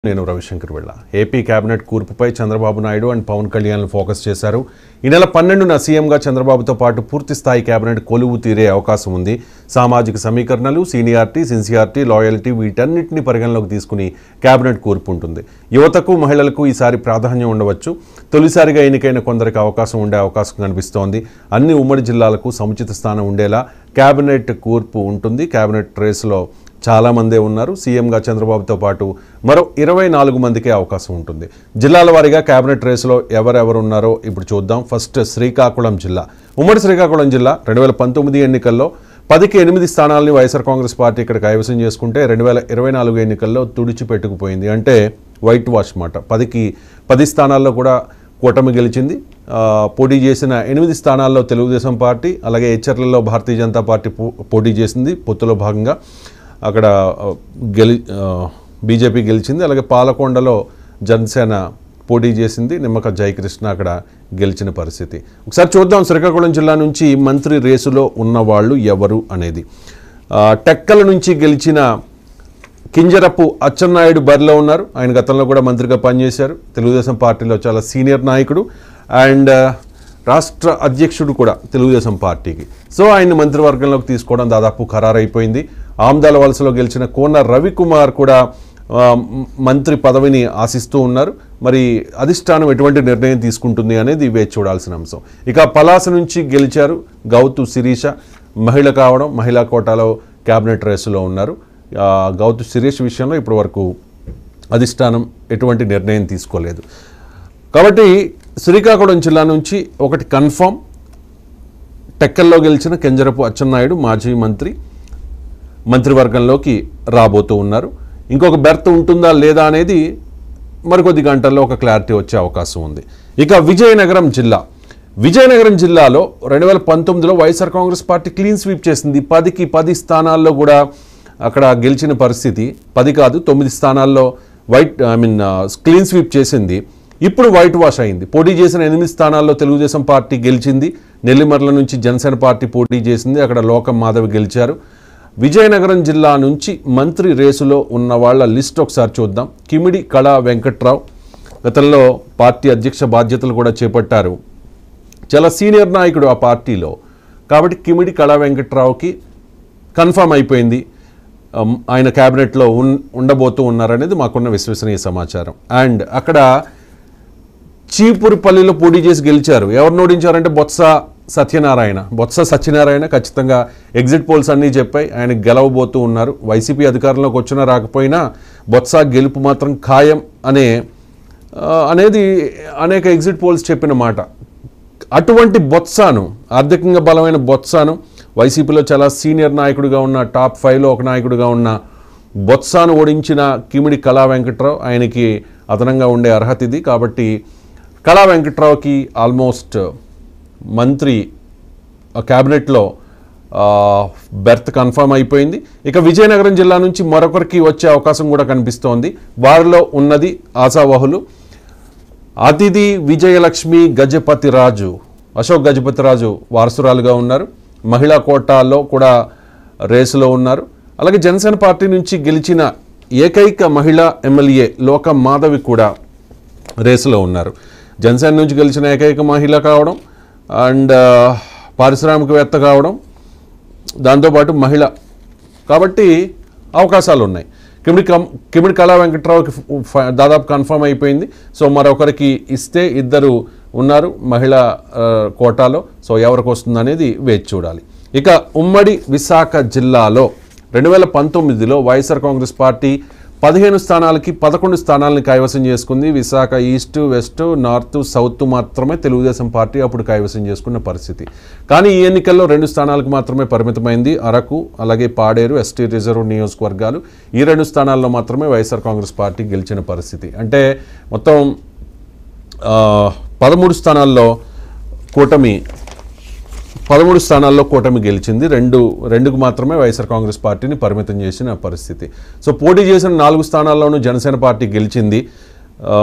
నేను రవిశంకర్ వెళ్ళ AP cabinet కూర్పుపై చంద్రబాబు నాయుడు అండ్ పవన్ కళ్యాణ్ ఫోకస్ చేశారు ఈ నెల పన్నెండున సీఎంగా చంద్రబాబుతో పాటు పూర్తి స్థాయి కేబినెట్ కొలువు తీరే అవకాశం ఉంది సామాజిక సమీకరణలు సీనియారిటీ సిన్సియారిటీ లాయల్టీ వీటన్నిటిని పరిగణలోకి తీసుకుని కేబినెట్ కూర్పు ఉంటుంది యువతకు మహిళలకు ఈసారి ప్రాధాన్యం ఉండవచ్చు తొలిసారిగా ఎన్నికైన కొందరికి అవకాశం ఉండే అవకాశం కనిపిస్తోంది అన్ని ఉమ్మడి జిల్లాలకు సముచిత స్థానం ఉండేలా కేబినెట్ కూర్పు ఉంటుంది కేబినెట్ రేసులో చాలామందే ఉన్నారు సీఎంగా చంద్రబాబుతో పాటు మరో ఇరవై నాలుగు మందికే అవకాశం ఉంటుంది జిల్లాల వారీగా కేబినెట్ రేసులో ఎవరెవరు ఉన్నారో ఇప్పుడు చూద్దాం ఫస్ట్ శ్రీకాకుళం జిల్లా ఉమ్మడి శ్రీకాకుళం జిల్లా రెండు వేల పంతొమ్మిది ఎన్నికల్లో పదికి ఎనిమిది స్థానాలని వైఎస్ఆర్ కాంగ్రెస్ పార్టీ ఇక్కడ కైవసం చేసుకుంటే రెండు వేల ఇరవై నాలుగు ఎన్నికల్లో తుడిచిపెట్టుకుపోయింది అంటే వైట్ వాష్ మాట పదికి పది స్థానాల్లో కూడా కూటమి గెలిచింది ఆ, పోటీ చేసిన ఎనిమిది స్థానాల్లో తెలుగుదేశం పార్టీ అలాగే హెచ్చర్లలో భారతీయ జనతా పార్టీ పో- పోటీ చేసింది పొత్తులో భాగంగా అక్కడ ఆ, గెలి ఆ, బీజేపీ గెలిచింది అలాగే పాలకొండలో జనసేన పోటీ చేసింది నిమ్మక జయకృష్ణ అక్కడ గెలిచిన పరిస్థితి ఒకసారి చూద్దాం శ్రీకాకుళం జిల్లా నుంచి మంత్రి రేసులో ఉన్నవాళ్ళు ఎవరు అనేది ఆ, టెక్కల నుంచి గెలిచిన కింజరపు అచ్చెన్నాయుడు బరిలో ఉన్నారు ఆయన గతంలో కూడా మంత్రిగా పనిచేశారు తెలుగుదేశం పార్టీలో చాలా సీనియర్ నాయకుడు అండ్ రాష్ట్ర అధ్యక్షుడు కూడా తెలుగుదేశం పార్టీకి సో ఆయన్ని మంత్రివర్గంలోకి తీసుకోవడం దాదాపు ఖరారైపోయింది ఆమ్దాల వలసలో గెలిచిన కోన రవికుమార్ కూడా ఆ, మ్- మంత్రి పదవిని ఆశిస్తూ ఉన్నారు మరి అధిష్టానం ఎటువంటి నిర్ణయం తీసుకుంటుంది అనేది వేచి చూడాల్సిన అంశం ఇక పలాస నుంచి గెలిచారు గౌతు శిరీష మహిళ కావడం మహిళా కోటాలో క్యాబినెట్ రేసులో ఉన్నారు ఆ, గౌతు శిరీష్ విషయంలో ఇప్పటి వరకు అధిష్టానం ఎటువంటి నిర్ణయం తీసుకోలేదు కాబట్టి శ్రీకాకుళం జిల్లా నుంచి ఒకటి కన్ఫామ్ టెక్కల్లో గెలిచిన కెంజరపు అచ్చెన్నాయుడు మాజీ మంత్రి మంత్రివర్గంలోకి రాబోతూ ఉన్నారు ఇంకొక బెర్త్ ఉంటుందా లేదా అనేది మరికొద్ది గంటల్లో ఒక క్లారిటీ వచ్చే అవకాశం ఉంది ఇక విజయనగరం జిల్లా విజయనగరం జిల్లాలో రెండు వేల పంతొమ్మిదిలో YSR Congress party clean sweep చేసింది పదికి పది స్థానాల్లో కూడా అక్కడ గెలిచిన పరిస్థితి పది కాదు తొమ్మిది స్థానాల్లో wait I mean clean sweep చేసింది ఇప్పుడు వైట్ వాష్ అయింది పోటీ చేసిన ఎనిమిది స్థానాల్లో తెలుగుదేశం పార్టీ గెలిచింది నెల్లిమర్ల నుంచి జనసేన పార్టీ పోటీ చేసింది అక్కడ లోకం మాధవ్ గెలిచారు విజయనగరం జిల్లా నుంచి మంత్రి రేసులో ఉన్న వాళ్ళ లిస్ట్ ఒకసారి చూద్దాం కిమిడి కళా వెంకట్రావు గతంలో పార్టీ అధ్యక్ష బాధ్యతలు కూడా చేపట్టారు చాలా సీనియర్ నాయకుడు ఆ పార్టీలో కాబట్టి కిమిడి కళా వెంకట్రావుకి కన్ఫర్మ్ అయిపోయింది అమ్, ఆయన క్యాబినెట్లో ఉన్ ఉండబోతూ ఉన్నారనేది మాకున్న విశ్వసనీయ సమాచారం అండ్ అక్కడ చీపురుపల్లిలో పోటీ చేసి గెలిచారు ఎవరిని ఓడించారంటే బొత్స సత్యనారాయణ బొత్స సత్యనారాయణ ఖచ్చితంగా ఎగ్జిట్ పోల్స్ అన్నీ చెప్పాయి ఆయన గెలవబోతూ ఉన్నారు వైసీపీ అధికారంలోకి వచ్చినా రాకపోయినా బొత్స గెలుపు మాత్రం ఖాయం అనే ఆ, అనేది అనేక ఎగ్జిట్ పోల్స్ చెప్పిన మాట అటువంటి బొత్సాను ఆర్థికంగా బలమైన బొత్సాను వైసీపీలో చాలా సీనియర్ నాయకుడిగా ఉన్న టాప్ ఫైవ్లో ఒక నాయకుడిగా ఉన్న బొత్సాను ఓడించిన కిమిడి కళా వెంకట్రావు ఆయనకి అదనంగా ఉండే అర్హత ఇది కాబట్టి కళా వెంకట్రావుకి ఆల్మోస్ట్ మంత్రి ఆ క్యాబినెట్లో ఆ, బెర్త్ కన్ఫర్మ్ అయిపోయింది ఇక విజయనగరం జిల్లా నుంచి మరొకరికి వచ్చే అవకాశం కూడా కనిపిస్తోంది వారిలో ఉన్నది ఆశావహులు అతిథి విజయలక్ష్మి గజపతి రాజు అశోక్ గజపతి రాజు వారసురాలుగా ఉన్నారు మహిళా కోటాలో కూడా రేసులో ఉన్నారు అలాగే జనసేన పార్టీ నుంచి గెలిచిన ఏకైక మహిళా ఎమ్మెల్యే లోక మాధవి కూడా రేసులో ఉన్నారు జనసేన నుంచి గెలిచిన ఏకైక మహిళ కావడం అండ్ పారిశ్రామికవేత్త కావడం దాంతోపాటు మహిళ కాబట్టి అవకాశాలు ఉన్నాయి కిమిడి కం కిమిడి కళా వెంకట్రావుకి ఫ- ఫ- దాదాపు కన్ఫర్మ్ అయిపోయింది సో మరొకరికి ఇస్తే ఇద్దరు ఉన్నారు మహిళ ఆ, కోటాలో సో ఎవరికి వస్తుంది అనేది వేచి చూడాలి ఇక ఉమ్మడి విశాఖ జిల్లాలో రెండు వేల పంతొమ్మిదిలో వైఎస్ఆర్ కాంగ్రెస్ పార్టీ పదిహేను స్థానాలకి పదకొండు స్థానాలను కైవసం చేసుకుంది Visakha east west north south మాత్రమే తెలుగుదేశం పార్టీ అప్పుడు కైవసం చేసుకున్న పరిస్థితి కానీ ఈ ఎన్నికల్లో రెండు స్థానాలకు మాత్రమే పరిమితమైంది అరకు అలాగే పాడేరు ఎస్టీ రిజర్వ్ నియోజకవర్గాలు ఈ రెండు స్థానాల్లో మాత్రమే వైఎస్ఆర్ కాంగ్రెస్ పార్టీ గెలిచిన పరిస్థితి అంటే మొత్తం ఆ, పదమూడు స్థానాల్లో కూటమి పదమూడు స్థానాల్లో కూటమి గెలిచింది రెండు రెండుకు మాత్రమే వైఎస్ఆర్ కాంగ్రెస్ పార్టీని పరిమితం చేసిన పరిస్థితి సో పోటీ చేసిన నాలుగు స్థానాల్లోనూ జనసేన పార్టీ గెలిచింది ఆ,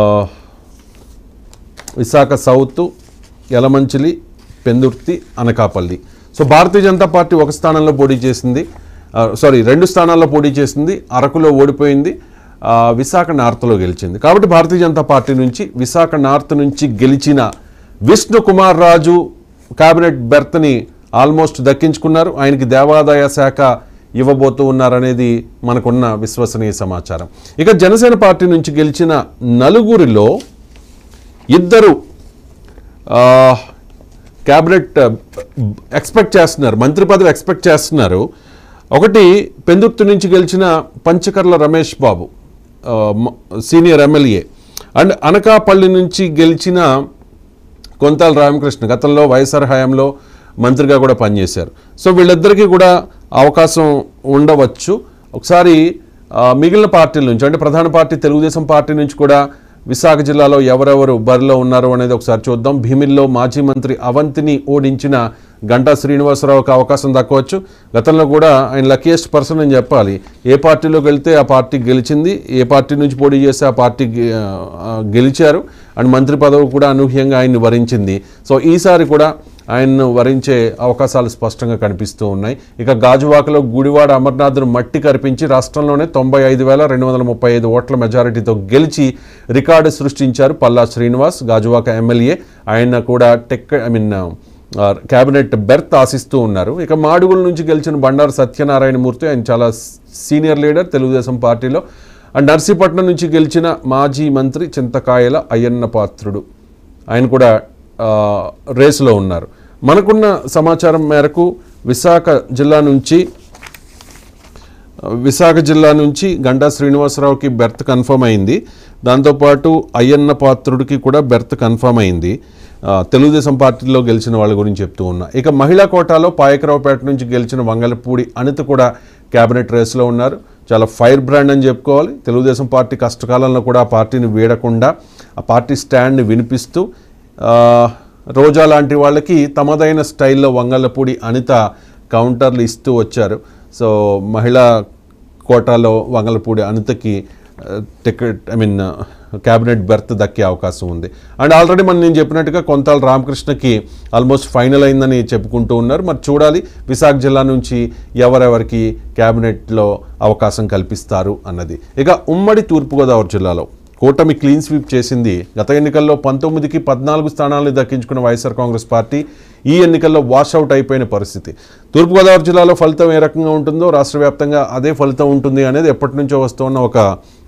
Visakha south Yelamanchili Pendurthi Anakapalli so Bharatiya Janata party ఒక స్థానంలో పోటీ చేసింది ఆ, సారీ రెండు స్థానాల్లో పోటీ చేసింది అరకులో ఓడిపోయింది ఆ, విశాఖ నార్త్లో గెలిచింది కాబట్టి భారతీయ జనతా పార్టీ నుంచి విశాఖ నార్త్ నుంచి గెలిచిన విష్ణు కుమార్ రాజు కేబినెట్ బెర్త్ని ఆల్మోస్ట్ దక్కించుకున్నారు ఆయనకి దేవాదాయ శాఖ ఇవ్వబోతూ ఉన్నారనేది మనకున్న విశ్వసనీయ సమాచారం ఇక జనసేన పార్టీ నుంచి గెలిచిన నలుగురిలో ఇద్దరు ఆ, క్యాబినెట్ ఎక్స్పెక్ట్ చేస్తున్నారు మంత్రి పదవి ఎక్స్పెక్ట్ చేస్తున్నారు ఒకటి పెందుర్తి నుంచి గెలిచిన పంచకర్ల రమేష్ బాబు ఆ, మ- సీనియర్ ఎమ్మెల్యే అండ్ అనకాపల్లి నుంచి గెలిచిన కొంతాల రామకృష్ణ గతంలో వైఎస్ఆర్ హయాంలో మంత్రిగా కూడా పనిచేశారు సో వీళ్ళిద్దరికీ కూడా అవకాశం ఉండవచ్చు ఒకసారి ఆ, మిగిలిన పార్టీల నుంచి అంటే ప్రధాన పార్టీ తెలుగుదేశం పార్టీ నుంచి కూడా విశాఖ జిల్లాలో ఎవరెవరు బరిలో ఉన్నారు అనేది ఒకసారి చూద్దాం భీమిల్లో మాజీ మంత్రి అవంతిని ఓడించిన గంటా శ్రీనివాసరావుకి అవకాశం దక్కవచ్చు గతంలో కూడా ఆయన లక్కీయెస్ట్ పర్సన్ అని చెప్పాలి ఏ పార్టీలోకి వెళ్తే ఆ పార్టీ గెలిచింది ఏ పార్టీ నుంచి పోటీ చేస్తే ఆ పార్టీ గె- ఆ, గెలిచారు అండ్ మంత్రి పదవి కూడా అనూహ్యంగా ఆయన్ని వరించింది సో ఈసారి కూడా ఆయన్ను వరించే అవకాశాలు స్పష్టంగా కనిపిస్తూ ఉన్నాయి ఇక గాజువాకలో గుడివాడ అమర్నాథ్ను మట్టి కరిపించి రాష్ట్రంలోనే తొంభై ఐదు వేల రెండు వందల ముప్పై ఐదు ఓట్ల మెజారిటీతో గెలిచి రికార్డు సృష్టించారు పల్లా శ్రీనివాస్ గాజువాక ఎమ్మెల్యే ఆయన కూడా టెక్ ఐ మీన్ క్యాబినెట్ బెర్త్ ఆశిస్తూ ఉన్నారు ఇక మాడుగుల నుంచి గెలిచిన బండారు సత్యనారాయణమూర్తి ఆయన చాలా సీనియర్ లీడర్ తెలుగుదేశం పార్టీలో అండ్ నర్సీపట్నం నుంచి గెలిచిన మాజీ మంత్రి చింతకాయల అయ్యన్న పాత్రుడు ఆయన కూడా ఆ, రేసులో ఉన్నారు మనకున్న సమాచారం మేరకు విశాఖ జిల్లా నుంచి విశాఖ జిల్లా నుంచి గంటా శ్రీనివాసరావుకి బెర్త్ కన్ఫర్మ్ అయింది దాంతోపాటు అయ్యన్న పాత్రుడికి కూడా బెర్త్ కన్ఫర్మ్ అయింది ఆ, తెలుగుదేశం పార్టీలో గెలిచిన వాళ్ళ గురించి చెప్తూ ఉన్నా ఇక మహిళా కోటాలో పాయకరావుపేట నుంచి గెలిచిన వంగలపూడి అనిత కూడా కేబినెట్ రేస్లో ఉన్నారు చాలా ఫైర్ బ్రాండ్ అని చెప్పుకోవాలి తెలుగుదేశం పార్టీ కష్టకాలంలో కూడా ఆ పార్టీని వీడకుండా ఆ పార్టీ స్టాండ్ని వినిపిస్తూ ఆ, రోజా లాంటి వాళ్ళకి తమదైన స్టైల్లో వంగలపూడి అనిత కౌంటర్లు ఇస్తూ వచ్చారు సో మహిళా కోటాలో వంగలపూడి అనితకి ఆ, ticket I mean cabinet berth దక్కే అవకాశం ఉంది అండ్ ఆల్రెడీ మనం నేను చెప్పినట్టుగా కొంతాల రామకృష్ణకి ఆల్మోస్ట్ ఫైనల్ అయిందని చెప్పుకుంటూ ఉన్నారు మరి చూడాలి విశాఖ జిల్లా నుంచి ఎవరెవరికి క్యాబినెట్లో అవకాశం కల్పిస్తారు అన్నది ఇక ఉమ్మడి తూర్పుగోదావరి జిల్లాలో కూటమి క్లీన్ స్వీప్ చేసింది గత ఎన్నికల్లో పంతొమ్మిదికి పద్నాలుగు స్థానాలను దక్కించుకున్న వైఎస్ఆర్ కాంగ్రెస్ పార్టీ ఈ ఎన్నికల్లో వాషౌట్ అయిపోయిన పరిస్థితి తూర్పుగోదావరి జిల్లాలో ఫలితం ఏ రకంగా ఉంటుందో రాష్ట్ర వ్యాప్తంగా అదే ఫలితం ఉంటుంది అనేది ఎప్పటి నుంచో వస్తున్న ఒక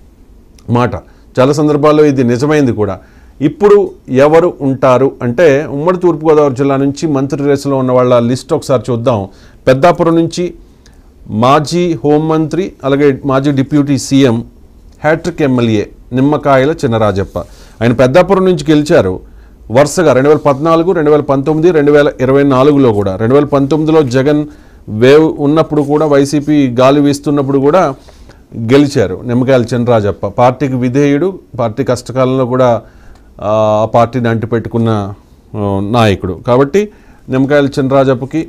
మాట చాలా సందర్భాల్లో ఇది నిజమైంది కూడా ఇప్పుడు ఎవరు ఉంటారు అంటే ఉమ్మడి తూర్పుగోదావరి జిల్లా నుంచి మంత్రి రేసులో ఉన్న వాళ్ళ లిస్ట్ ఒకసారి చూద్దాం పెద్దాపురం నుంచి మాజీ హోంమంత్రి అలాగే మాజీ డిప్యూటీ సీఎం హ్యాట్రిక్ ఎమ్మెల్యే నిమ్మకాయల చిన్నరాజప్ప ఆయన పెద్దాపురం నుంచి గెలిచారు వరుసగా రెండు వేల పద్నాలుగు రెండు వేల పంతొమ్మిది రెండు వేల ఇరవై నాలుగులో కూడా రెండు వేల పంతొమ్మిదిలో జగన్ వేవ్ ఉన్నప్పుడు కూడా వైసీపీ గాలి వీస్తున్నప్పుడు కూడా గెలిచారు నిమ్మకాయల చినరాజప్ప పార్టీకి విధేయుడు పార్టీ కష్టకాలంలో కూడా ఆ ఆ పార్టీని అంటిపెట్టుకున్న ఆ, నాయకుడు కాబట్టి నిమ్మకాయల చినరాజప్పకి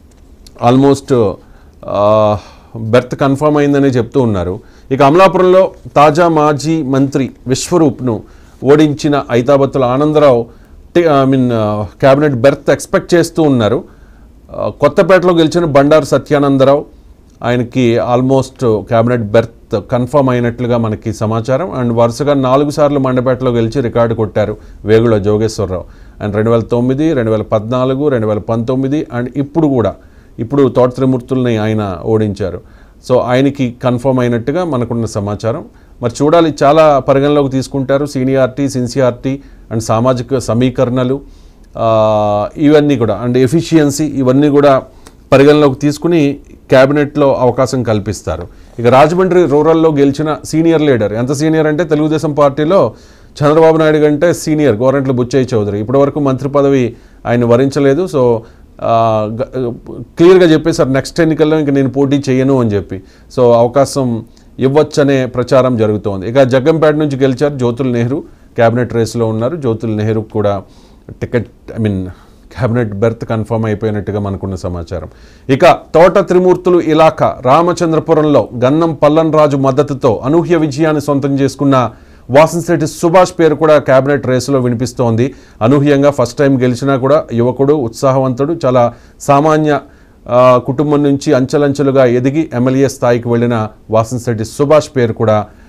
ఆల్మోస్ట్ ఆ, బెర్త్ కన్ఫర్మ్ అయిందని చెప్తూ ఉన్నారు ఇక అమలాపురంలో తాజా మాజీ మంత్రి విశ్వరూప్ను ఓడించిన Aithabathula Anandarao I mean cabinet berth expect చేస్తూ ఉన్నారు ఆ, కొత్తపేటలో గెలిచిన బండారు సత్యానందరావు ఆయనకి ఆల్మోస్ట్ క్యాబినెట్ బెర్త్ కన్ఫర్మ్ అయినట్లుగా మనకి సమాచారం అండ్ వరుసగా నాలుగు సార్లు మండపేటలో గెలిచి రికార్డు కొట్టారు వేగుల జోగేశ్వరరావు అండ్ రెండు వేల తొమ్మిది రెండు వేల పద్నాలుగు రెండు వేల పంతొమ్మిది అండ్ ఇప్పుడు కూడా ఇప్పుడు తోట త్రిమూర్తుల్ని ఆయన ఓడించారు సో ఆయనకి కన్ఫర్మ్ అయినట్టుగా మనకున్న సమాచారం మరి చూడాలి చాలా పరిగణలోకి తీసుకుంటారు సీనియారిటీ సిన్సియారిటీ అండ్ సామాజిక సమీకరణలు ఆ, ఇవన్నీ కూడా అండ్ ఎఫిషియన్సీ ఇవన్నీ కూడా పరిగణలోకి తీసుకుని క్యాబినెట్లో అవకాశం కల్పిస్తారు ఇక రాజమండ్రి రూరల్లో గెలిచిన సీనియర్ లీడర్ ఎంత సీనియర్ అంటే తెలుగుదేశం పార్టీలో చంద్రబాబు నాయుడు కంటే సీనియర్ గోరంట్ల బుచ్చయ్య చౌదరి ఇప్పటివరకు మంత్రి పదవి ఆయన వరించలేదు సో ఆ, గ- క్లియర్గా చెప్పేశారు నెక్స్ట్ ఎన్నికల్లో ఇంక నేను పోటీ చేయను అని చెప్పి సో అవకాశం ఇవ్వచ్చనే ప్రచారం జరుగుతోంది ఇక జగ్గంపేట నుంచి గెలిచారు జ్యోతుల్ నెహ్రూ క్యాబినెట్ రేస్లో ఉన్నారు జ్యోతుల్ నెహ్రూ కూడా ticket I mean cabinet berth confirm అయిపోయినట్టుగా మనకున్న సమాచారం ఇక తోట త్రిమూర్తులు ఇలాఖా రామచంద్రపురంలో గన్నం పల్లన్ రాజు మద్దతుతో అనూహ్య విజయాన్ని సొంతం చేసుకున్న వాసంశెట్టి సుభాష్ పేరు కూడా క్యాబినెట్ రేసులో వినిపిస్తోంది అనూహ్యంగా ఫస్ట్ టైం గెలిచినా కూడా యువకుడు ఉత్సాహవంతుడు చాలా సామాన్య ఆ, కుటుంబం నుంచి అంచెలంచెలుగా ఎదిగి ఎమ్మెల్యే స్థాయికి వెళ్ళిన వాసంశెట్టి సుభాష్ పేరు కూడా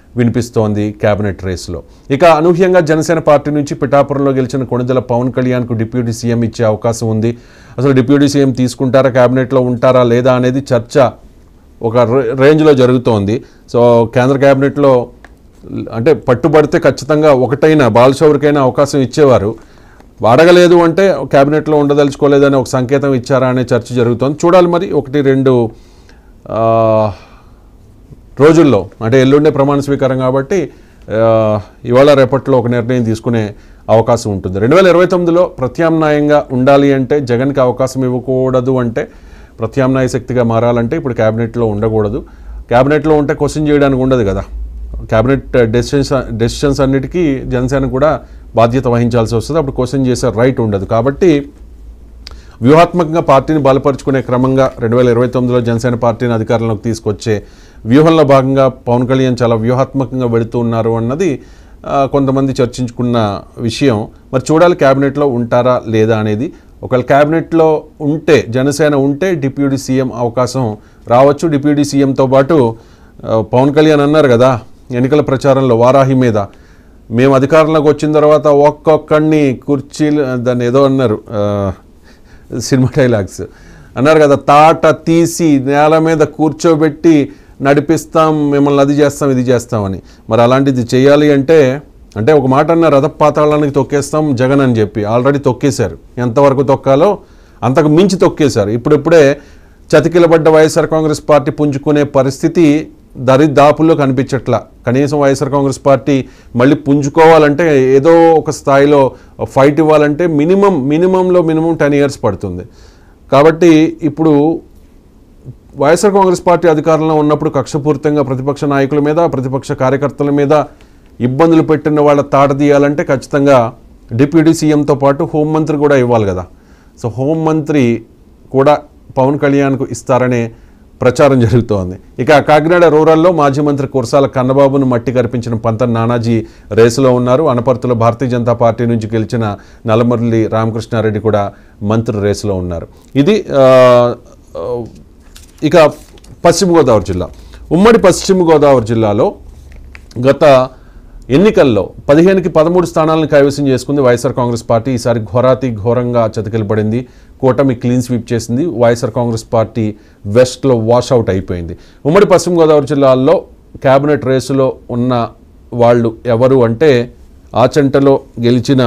వినిపిస్తోంది కేబినెట్ రేసులో ఇక అనూహ్యంగా జనసేన పార్టీ నుంచి పిఠాపురంలో గెలిచిన కొణిదెల పవన్ కళ్యాణ్కు డిప్యూటీ సీఎం ఇచ్చే అవకాశం ఉంది అసలు డిప్యూటీ సీఎం తీసుకుంటారా కేబినెట్లో ఉంటారా లేదా అనేది చర్చ ఒక రే- రేంజ్లో జరుగుతోంది సో కేంద్ర కేబినెట్లో అంటే పట్టుబడితే ఖచ్చితంగా ఒకటైనా బాలశౌరికైనా అవకాశం ఇచ్చేవారు అడగలేదు అంటే కేబినెట్లో ఉండదలుచుకోలేదని ఒక సంకేతం ఇచ్చారా అనే చర్చ జరుగుతోంది చూడాలి మరి ఒకటి రెండు ఆ, రోజుల్లో అంటే ఎల్లుండే ప్రమాణ స్వీకారం కాబట్టి ఆ, ఇవాళ రేపట్లో ఒక నిర్ణయం తీసుకునే అవకాశం ఉంటుంది రెండు వేల ఇరవై తొమ్మిదిలో ప్రత్యామ్నాయంగా ఉండాలి అంటే జగన్కి అవకాశం ఇవ్వకూడదు అంటే ప్రత్యామ్నాయ శక్తిగా మారాలంటే ఇప్పుడు క్యాబినెట్లో ఉండకూడదు క్యాబినెట్లో ఉంటే క్వశ్చన్ చేయడానికి ఉండదు కదా క్యాబినెట్ డెసిషన్స్ డెసిషన్స్ అన్నిటికీ జనసేన కూడా బాధ్యత వహించాల్సి వస్తుంది అప్పుడు క్వశ్చన్ చేసే రైట్ ఉండదు కాబట్టి వ్యూహాత్మకంగా పార్టీని బలపరుచుకునే క్రమంగా రెండు వేల ఇరవై తొమ్మిదిలో జనసేన పార్టీని అధికారంలోకి తీసుకొచ్చే వ్యూహంలో భాగంగా పవన్ కళ్యాణ్ చాలా వ్యూహాత్మకంగా వెళుతూ ఉన్నారు అన్నది ఆ, కొంతమంది చర్చించుకున్న విషయం మరి చూడాలి క్యాబినెట్లో ఉంటారా లేదా అనేది ఒకవేళ క్యాబినెట్లో ఉంటే జనసేన ఉంటే డిప్యూటీ సీఎం అవకాశం రావచ్చు డిప్యూటీ సీఎంతో పాటు ఆ, పవన్ కళ్యాణ్ అన్నారు కదా ఎన్నికల ప్రచారంలో వారాహి మీద మేము అధికారంలోకి వచ్చిన తర్వాత ఒక్కొక్కడిని కుర్చీలు దాన్ని ఏదో అన్నారు ఆ, సినిమా డైలాగ్స్ అన్నారు కదా తాట తీసి నేల మీద కూర్చోబెట్టి నడిపిస్తాం మిమ్మల్ని అది చేస్తాం ఇది చేస్తామని మరి అలాంటిది చేయాలి అంటే అంటే ఒక మాట అన్నారు రథపాతాళానికి తొక్కేస్తాం జగన్ అని చెప్పి ఆల్రెడీ తొక్కేశారు ఎంతవరకు తొక్కాలో అంతకు మించి తొక్కేశారు ఇప్పుడిప్పుడే చతికిలబడ్డ వైఎస్ఆర్ కాంగ్రెస్ పార్టీ పుంజుకునే పరిస్థితి దరిదాపుల్లో కనిపించట్లా కనీసం వైఎస్ఆర్ కాంగ్రెస్ పార్టీ మళ్ళీ పుంజుకోవాలంటే ఏదో ఒక స్థాయిలో ఫైట్ ఇవ్వాలంటే మినిమం మినిమంలో మినిమం టెన్ ఇయర్స్ పడుతుంది కాబట్టి ఇప్పుడు వైఎస్ఆర్ కాంగ్రెస్ పార్టీ అధికారంలో ఉన్నప్పుడు కక్షపూరితంగా ప్రతిపక్ష నాయకుల మీద ప్రతిపక్ష కార్యకర్తల మీద ఇబ్బందులు పెట్టిన వాళ్ళ తాట తీయాలంటే ఖచ్చితంగా డిప్యూటీ సీఎంతో పాటు హోంమంత్రి కూడా ఇవ్వాలి కదా సో హోంమంత్రి కూడా పవన్ కళ్యాణ్కు ఇస్తారనే ప్రచారం జరుగుతోంది ఇక కాకినాడ రూరల్లో మాజీ మంత్రి కురసాల కన్నబాబును మట్టి కరిపించిన పంత నానాజీ రేసులో ఉన్నారు అనపర్తిలో భారతీయ జనతా పార్టీ నుంచి గెలిచిన నల్లమర్లి రామకృష్ణారెడ్డి కూడా మంత్రి రేసులో ఉన్నారు ఇది ఆ, ఆ, ఇక పశ్చిమ గోదావరి జిల్లా ఉమ్మడి పశ్చిమ గోదావరి జిల్లాలో గత ఎన్నికల్లో పదిహేనుకి పదమూడు స్థానాలను కైవసం చేసుకుంది వైఎస్ఆర్ కాంగ్రెస్ పార్టీ ఈసారి ఘోరాతి ఘోరంగా చతికిలబడింది కూటమి క్లీన్ స్వీప్ చేసింది వైఎస్ఆర్ కాంగ్రెస్ పార్టీ వెస్ట్లో వాషౌట్ అయిపోయింది ఉమ్మడి పశ్చిమ గోదావరి జిల్లాల్లో కేబినెట్ రేసులో ఉన్న వాళ్ళు ఎవరు అంటే ఆచంటలో గెలిచిన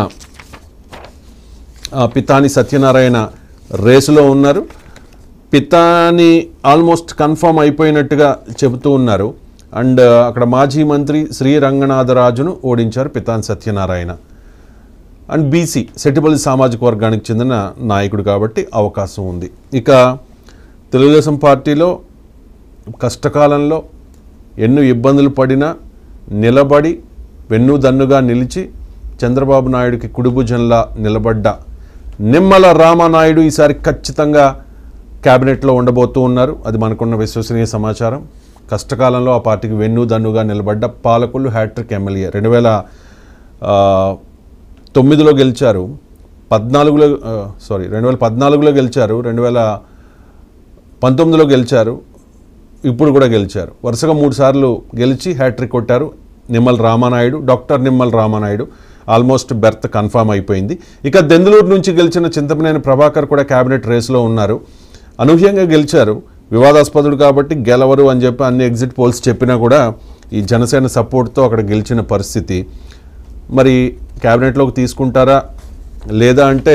ఆ, పితాని సత్యనారాయణ రేసులో ఉన్నారు పితాని ఆల్మోస్ట్ కన్ఫర్మ్ అయిపోయినట్టుగా చెబుతూ ఉన్నారు అండ్ అక్కడ మాజీ మంత్రి శ్రీ రంగనాథరాజును ఓడించారు పితాని సత్యనారాయణ అండ్ బీసీ సెటిబుల్ సామాజిక వర్గానికి చెందిన నాయకుడు కాబట్టి అవకాశం ఉంది ఇక తెలుగుదేశం పార్టీలో కష్టకాలంలో ఎన్నో ఇబ్బందులు పడినా నిలబడి వెన్నుదన్నుగా నిలిచి చంద్రబాబు నాయుడుకి కుడిభుజంలా నిలబడ్డ నిమ్మల రామానాయుడు ఈసారి ఖచ్చితంగా క్యాబినెట్లో ఉండబోతూ ఉన్నారు అది మనకున్న విశ్వసనీయ సమాచారం కష్టకాలంలో ఆ పార్టీకి వెన్నుదన్నుగా నిలబడ్డ పాలకులు హ్యాట్రిక్ ఎమ్మెల్యే రెండు వేల ఆ, తొమ్మిదిలో గెలిచారు పద్నాలుగులో ఆ, సారీ రెండు వేల పద్నాలుగులో గెలిచారు రెండు వేల పంతొమ్మిదిలో గెలిచారు ఇప్పుడు కూడా గెలిచారు వరుసగా మూడు సార్లు గెలిచి హ్యాట్రిక్ కొట్టారు Nimmala Ramanaidu doctor Nimmala Ramanaidu almost berth confirm అయిపోయింది ఇక దెందులూరు నుంచి గెలిచిన చింతమనేని ప్రభాకర్ కూడా క్యాబినెట్ రేస్లో ఉన్నారు అనూహ్యంగా గెలిచారు వివాదాస్పదుడు కాబట్టి గెలవరు అని చెప్పి అన్ని ఎగ్జిట్ పోల్స్ చెప్పినా కూడా ఈ జనసేన సపోర్ట్తో అక్కడ గెలిచిన పరిస్థితి మరి క్యాబినెట్లోకి తీసుకుంటారా లేదా అంటే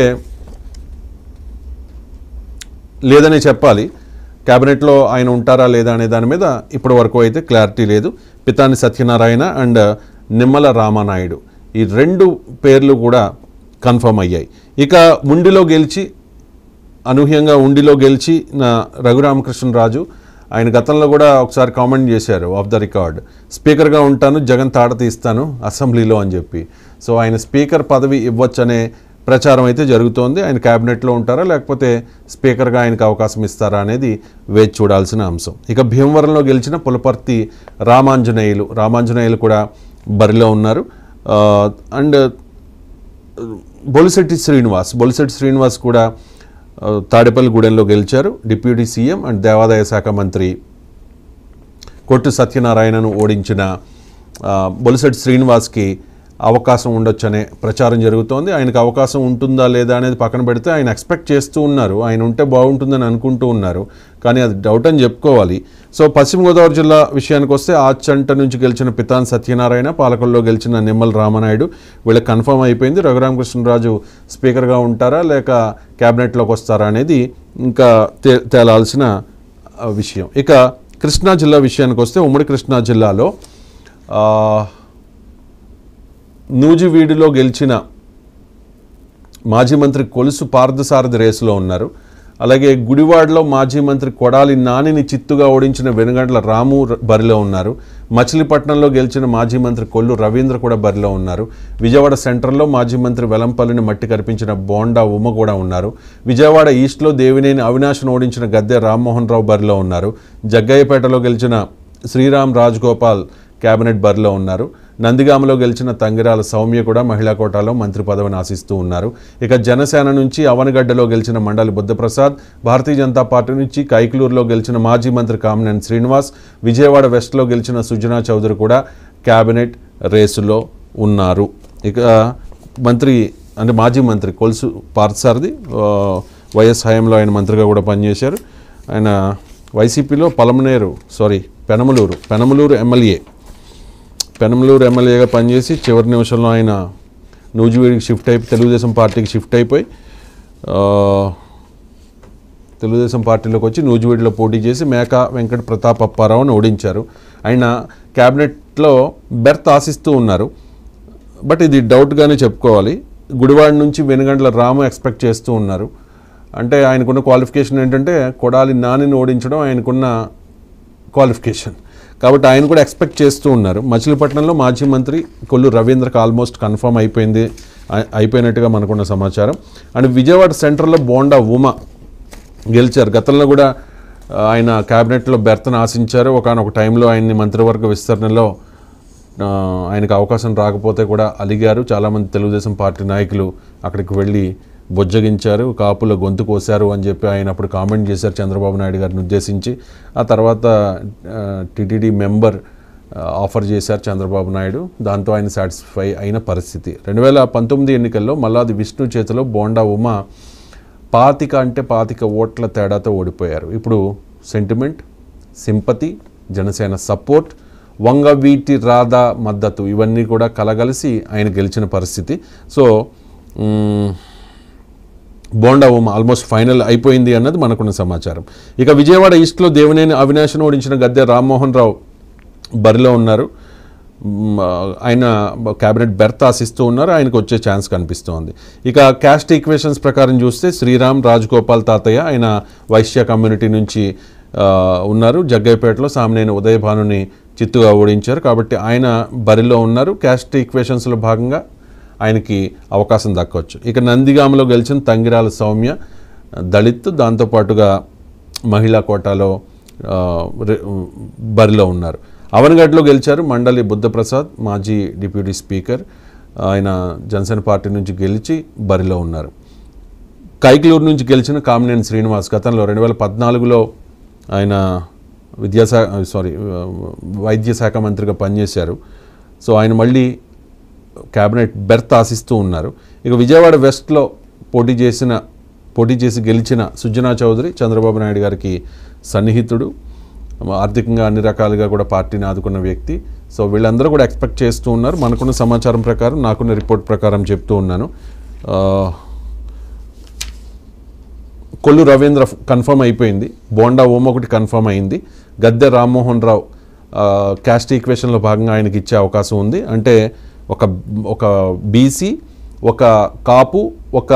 లేదనే చెప్పాలి క్యాబినెట్లో ఆయన ఉంటారా లేదా అనే దాని మీద ఇప్పటి వరకు అయితే క్లారిటీ లేదు పితాని సత్యనారాయణ అండ్ నిమ్మల రామానాయుడు ఈ రెండు పేర్లు కూడా కన్ఫర్మ్ అయ్యాయి ఇక ముండిలో గెలిచి అనూహ్యంగా ఉండిలో గెలిచి నా రఘురామకృష్ణరాజు ఆయన గతంలో కూడా ఒకసారి కామెంట్ చేశారు ఆఫ్ ద రికార్డ్ స్పీకర్గా ఉంటాను జగన్ తాట తీస్తాను అసెంబ్లీలో అని చెప్పి సో ఆయన స్పీకర్ పదవి ఇవ్వచ్చనే ప్రచారం అయితే జరుగుతోంది ఆయన క్యాబినెట్లో ఉంటారా లేకపోతే స్పీకర్గా ఆయనకు అవకాశం ఇస్తారా అనేది వేచి చూడాల్సిన అంశం ఇక భీమవరంలో గెలిచిన పులపర్తి రామాంజనేయులు రామాంజనేయులు కూడా బరిలో ఉన్నారు ఆ, అండ్ బొలిశెట్టి శ్రీనివాస్ బొలిశెట్టి శ్రీనివాస్ కూడా ఆ, తాడేపల్లిగూడెంలో గెలిచారు డిప్యూటీ సీఎం అండ్ దేవాదాయ శాఖ మంత్రి కొట్టు సత్యనారాయణను ఓడించిన ఆ, బొలిశెట్టి శ్రీనివాస్కి అవకాశం ఉండొచ్చనే ప్రచారం జరుగుతోంది ఆయనకు అవకాశం ఉంటుందా లేదా అనేది పక్కన పెడితే ఆయన ఎక్స్పెక్ట్ చేస్తూ ఉన్నారు ఆయన ఉంటే బాగుంటుందని అనుకుంటూ ఉన్నారు కానీ అది డౌట్ అని చెప్పుకోవాలి సో పశ్చిమ గోదావరి జిల్లా విషయానికి వస్తే ఆచంట నుంచి గెలిచిన పితాన్ సత్యనారాయణ పాలకుల్లో గెలిచిన నిమ్మల రామనాయుడు వీళ్ళకి కన్ఫర్మ్ అయిపోయింది రఘురామకృష్ణరాజు స్పీకర్గా ఉంటారా లేక క్యాబినెట్లోకి వస్తారా అనేది ఇంకా తే తేలాల్సిన ఆ, విషయం ఇక కృష్ణా జిల్లా విషయానికి వస్తే ఉమ్మడి కృష్ణా జిల్లాలో ఆ, నూజివీడులో గెలిచిన మాజీ మంత్రి కొలుసు పార్థసారథి రేసులో ఉన్నారు అలాగే గుడివాడలో మాజీ మంత్రి కొడాలి నానిని చిత్తుగా ఓడించిన వెనుగండ్ల రాము ర- బరిలో ఉన్నారు మచిలీపట్నంలో గెలిచిన మాజీ మంత్రి కొల్లు రవీంద్ర కూడా బరిలో ఉన్నారు విజయవాడ సెంట్రల్లో మాజీ మంత్రి వెలంపల్లిని మట్టి కరిపించిన బోండా ఉమ కూడా ఉన్నారు విజయవాడ ఈస్ట్లో దేవినేని అవినాష్ను ఓడించిన గద్దె రామ్మోహన్ రావు బరిలో ఉన్నారు జగ్గయ్యపేటలో గెలిచిన శ్రీరామ్ రాజ్గోపాల్ కేబినెట్ బరిలో ఉన్నారు నందిగామలో గెలిచిన తంగిరాల సౌమ్య కూడా మహిళా కోటాలో మంత్రి పదవిని ఆశిస్తూ ఉన్నారు ఇక జనసేన నుంచి అవనగడ్డలో గెలిచిన మండలి బుద్ధప్రసాద్ భారతీయ జనతా పార్టీ నుంచి కైకలూరులో గెలిచిన మాజీ మంత్రి కామినేని శ్రీనివాస్ విజయవాడ వెస్ట్లో గెలిచిన సుజనా చౌదరి కూడా కేబినెట్ రేసులో ఉన్నారు ఇక మంత్రి అంటే మాజీ మంత్రి కొలుసు పార్థసారథి ఆ, వైఎస్ హయాంలో ఆయన మంత్రిగా కూడా పనిచేశారు ఆయన వైసీపీలో పలమనేరు సారీ పెనమలూరు పెనమలూరు ఎమ్మెల్యే పెనమలూరు ఎమ్మెల్యేగా పనిచేసి చివరి నిమిషంలో ఆయన నూజివీడికి షిఫ్ట్ అయిపోయి తెలుగుదేశం పార్టీకి షిఫ్ట్ అయిపోయి ఆ, తెలుగుదేశం పార్టీలోకి వచ్చి నూజివీడులో పోటీ చేసి మేక వెంకట ప్రతాప్ అప్పారావుని ఓడించారు ఆయన క్యాబినెట్లో బెర్త్ ఆశిస్తూ ఉన్నారు బట్ ఇది డౌట్గానే చెప్పుకోవాలి గుడివాడ నుంచి వెనుగండ్ల రాము ఎక్స్పెక్ట్ చేస్తూ ఉన్నారు అంటే ఆయనకున్న క్వాలిఫికేషన్ ఏంటంటే కొడాలి నానిని ఓడించడం ఆయనకున్న క్వాలిఫికేషన్ కాబట్టి ఆయన కూడా ఎక్స్పెక్ట్ చేస్తూ ఉన్నారు మచిలీపట్నంలో మాజీ మంత్రి కొల్లు రవీంద్రకు ఆల్మోస్ట్ కన్ఫర్మ్ అయిపోయింది అయి- అయిపోయినట్టుగా మనకున్న సమాచారం అండ్ విజయవాడ సెంటర్లో బోండా ఉమ గెలిచారు గతంలో కూడా ఆ, ఆయన క్యాబినెట్లో బెర్తను ఆశించారు ఒకనొక టైంలో ఆయన్ని మంత్రివర్గ విస్తరణలో ఆ, ఆయనకు అవకాశం రాకపోతే కూడా అలిగారు చాలామంది తెలుగుదేశం పార్టీ నాయకులు అక్కడికి వెళ్ళి బొజ్జగించారు కాపుల గొంతు కోశారు అని చెప్పి ఆయన అప్పుడు కామెంట్ చేశారు చంద్రబాబు నాయుడు గారిని ఉద్దేశించి ఆ తర్వాత టీటీడీ మెంబర్ ఆ, ఆఫర్ చేశారు చంద్రబాబు నాయుడు దాంతో ఆయన సాటిస్ఫై అయిన పరిస్థితి రెండు వేల పంతొమ్మిది ఎన్నికల్లో మల్లాది విష్ణు చేతిలో బోండా ఉమ పాతిక అంటే పాతిక ఓట్ల తేడాతో ఓడిపోయారు ఇప్పుడు sentiment sympathy Janasena support Vangaveeti Radha మద్దతు ఇవన్నీ కూడా కలగలిసి ఆయన గెలిచిన పరిస్థితి so um, Bonda Uma almost final అయిపోయింది అన్నది మనకున్న సమాచారం ఇక విజయవాడ ఈస్ట్లో దేవినేని అవినాష్ను ఓడించిన గద్దె రామ్మోహన్ రావు బరిలో ఉన్నారు మ్, ఆయన క్యాబినెట్ బెర్త్ ఆశిస్తూ ఉన్నారు ఆయనకు వచ్చే ఛాన్స్ కనిపిస్తోంది ఇక క్యాస్ట్ ఈక్వేషన్స్ ప్రకారం చూస్తే శ్రీరామ్ రాజగోపాల్ తాతయ్య ఆయన వైశ్య కమ్యూనిటీ నుంచి ఆ, ఉన్నారు జగ్గయ్యపేటలో సామినేని ఉదయభానుని చిత్తుగా ఓడించారు కాబట్టి ఆయన బరిలో ఉన్నారు క్యాస్ట్ ఈక్వేషన్స్లో భాగంగా ఆయనకి అవకాశం దక్కవచ్చు ఇక నందిగామలో గెలిచిన తంగిరాల సౌమ్య దళిత్ దాంతోపాటుగా మహిళా కోటాలో ఆ, రె- బరిలో ఉన్నారు అవనగడ్లో గెలిచారు మండలి బుద్ధప్రసాద్ మాజీ డిప్యూటీ స్పీకర్ ఆయన జనసేన పార్టీ నుంచి గెలిచి బరిలో ఉన్నారు కైకలూరు నుంచి గెలిచిన కామినేని శ్రీనివాస్ గతంలో రెండు వేల పద్నాలుగులో ఆయన విద్యాశాఖ సారీ వైద్య శాఖ మంత్రిగా పనిచేశారు సో ఆయన మళ్ళీ క్యాబినెట్ బెర్త్ ఆశిస్తూ ఉన్నారు ఇక విజయవాడ వెస్ట్లో పోటీ చేసిన పోటీ చేసి గెలిచిన సుజనా చౌదరి చంద్రబాబు నాయుడు గారికి సన్నిహితుడు ఆర్థికంగా అన్ని రకాలుగా కూడా పార్టీని ఆదుకున్న వ్యక్తి సో వీళ్ళందరూ కూడా ఎక్స్పెక్ట్ చేస్తూ ఉన్నారు మనకున్న సమాచారం ప్రకారం నాకున్న రిపోర్ట్ ప్రకారం చెప్తూ ఉన్నాను ఆ, కొల్లు రవీంద్ర కన్ఫర్మ్ అయిపోయింది బోండా ఓం ఒకటి కన్ఫర్మ్ అయింది గద్దె రామ్మోహన్ రావు ఆ, క్యాస్ట్ ఈక్వేషన్లో భాగంగా ఆయనకి ఇచ్చే అవకాశం ఉంది అంటే ఒక ఒక బీసీ ఒక కాపు ఒక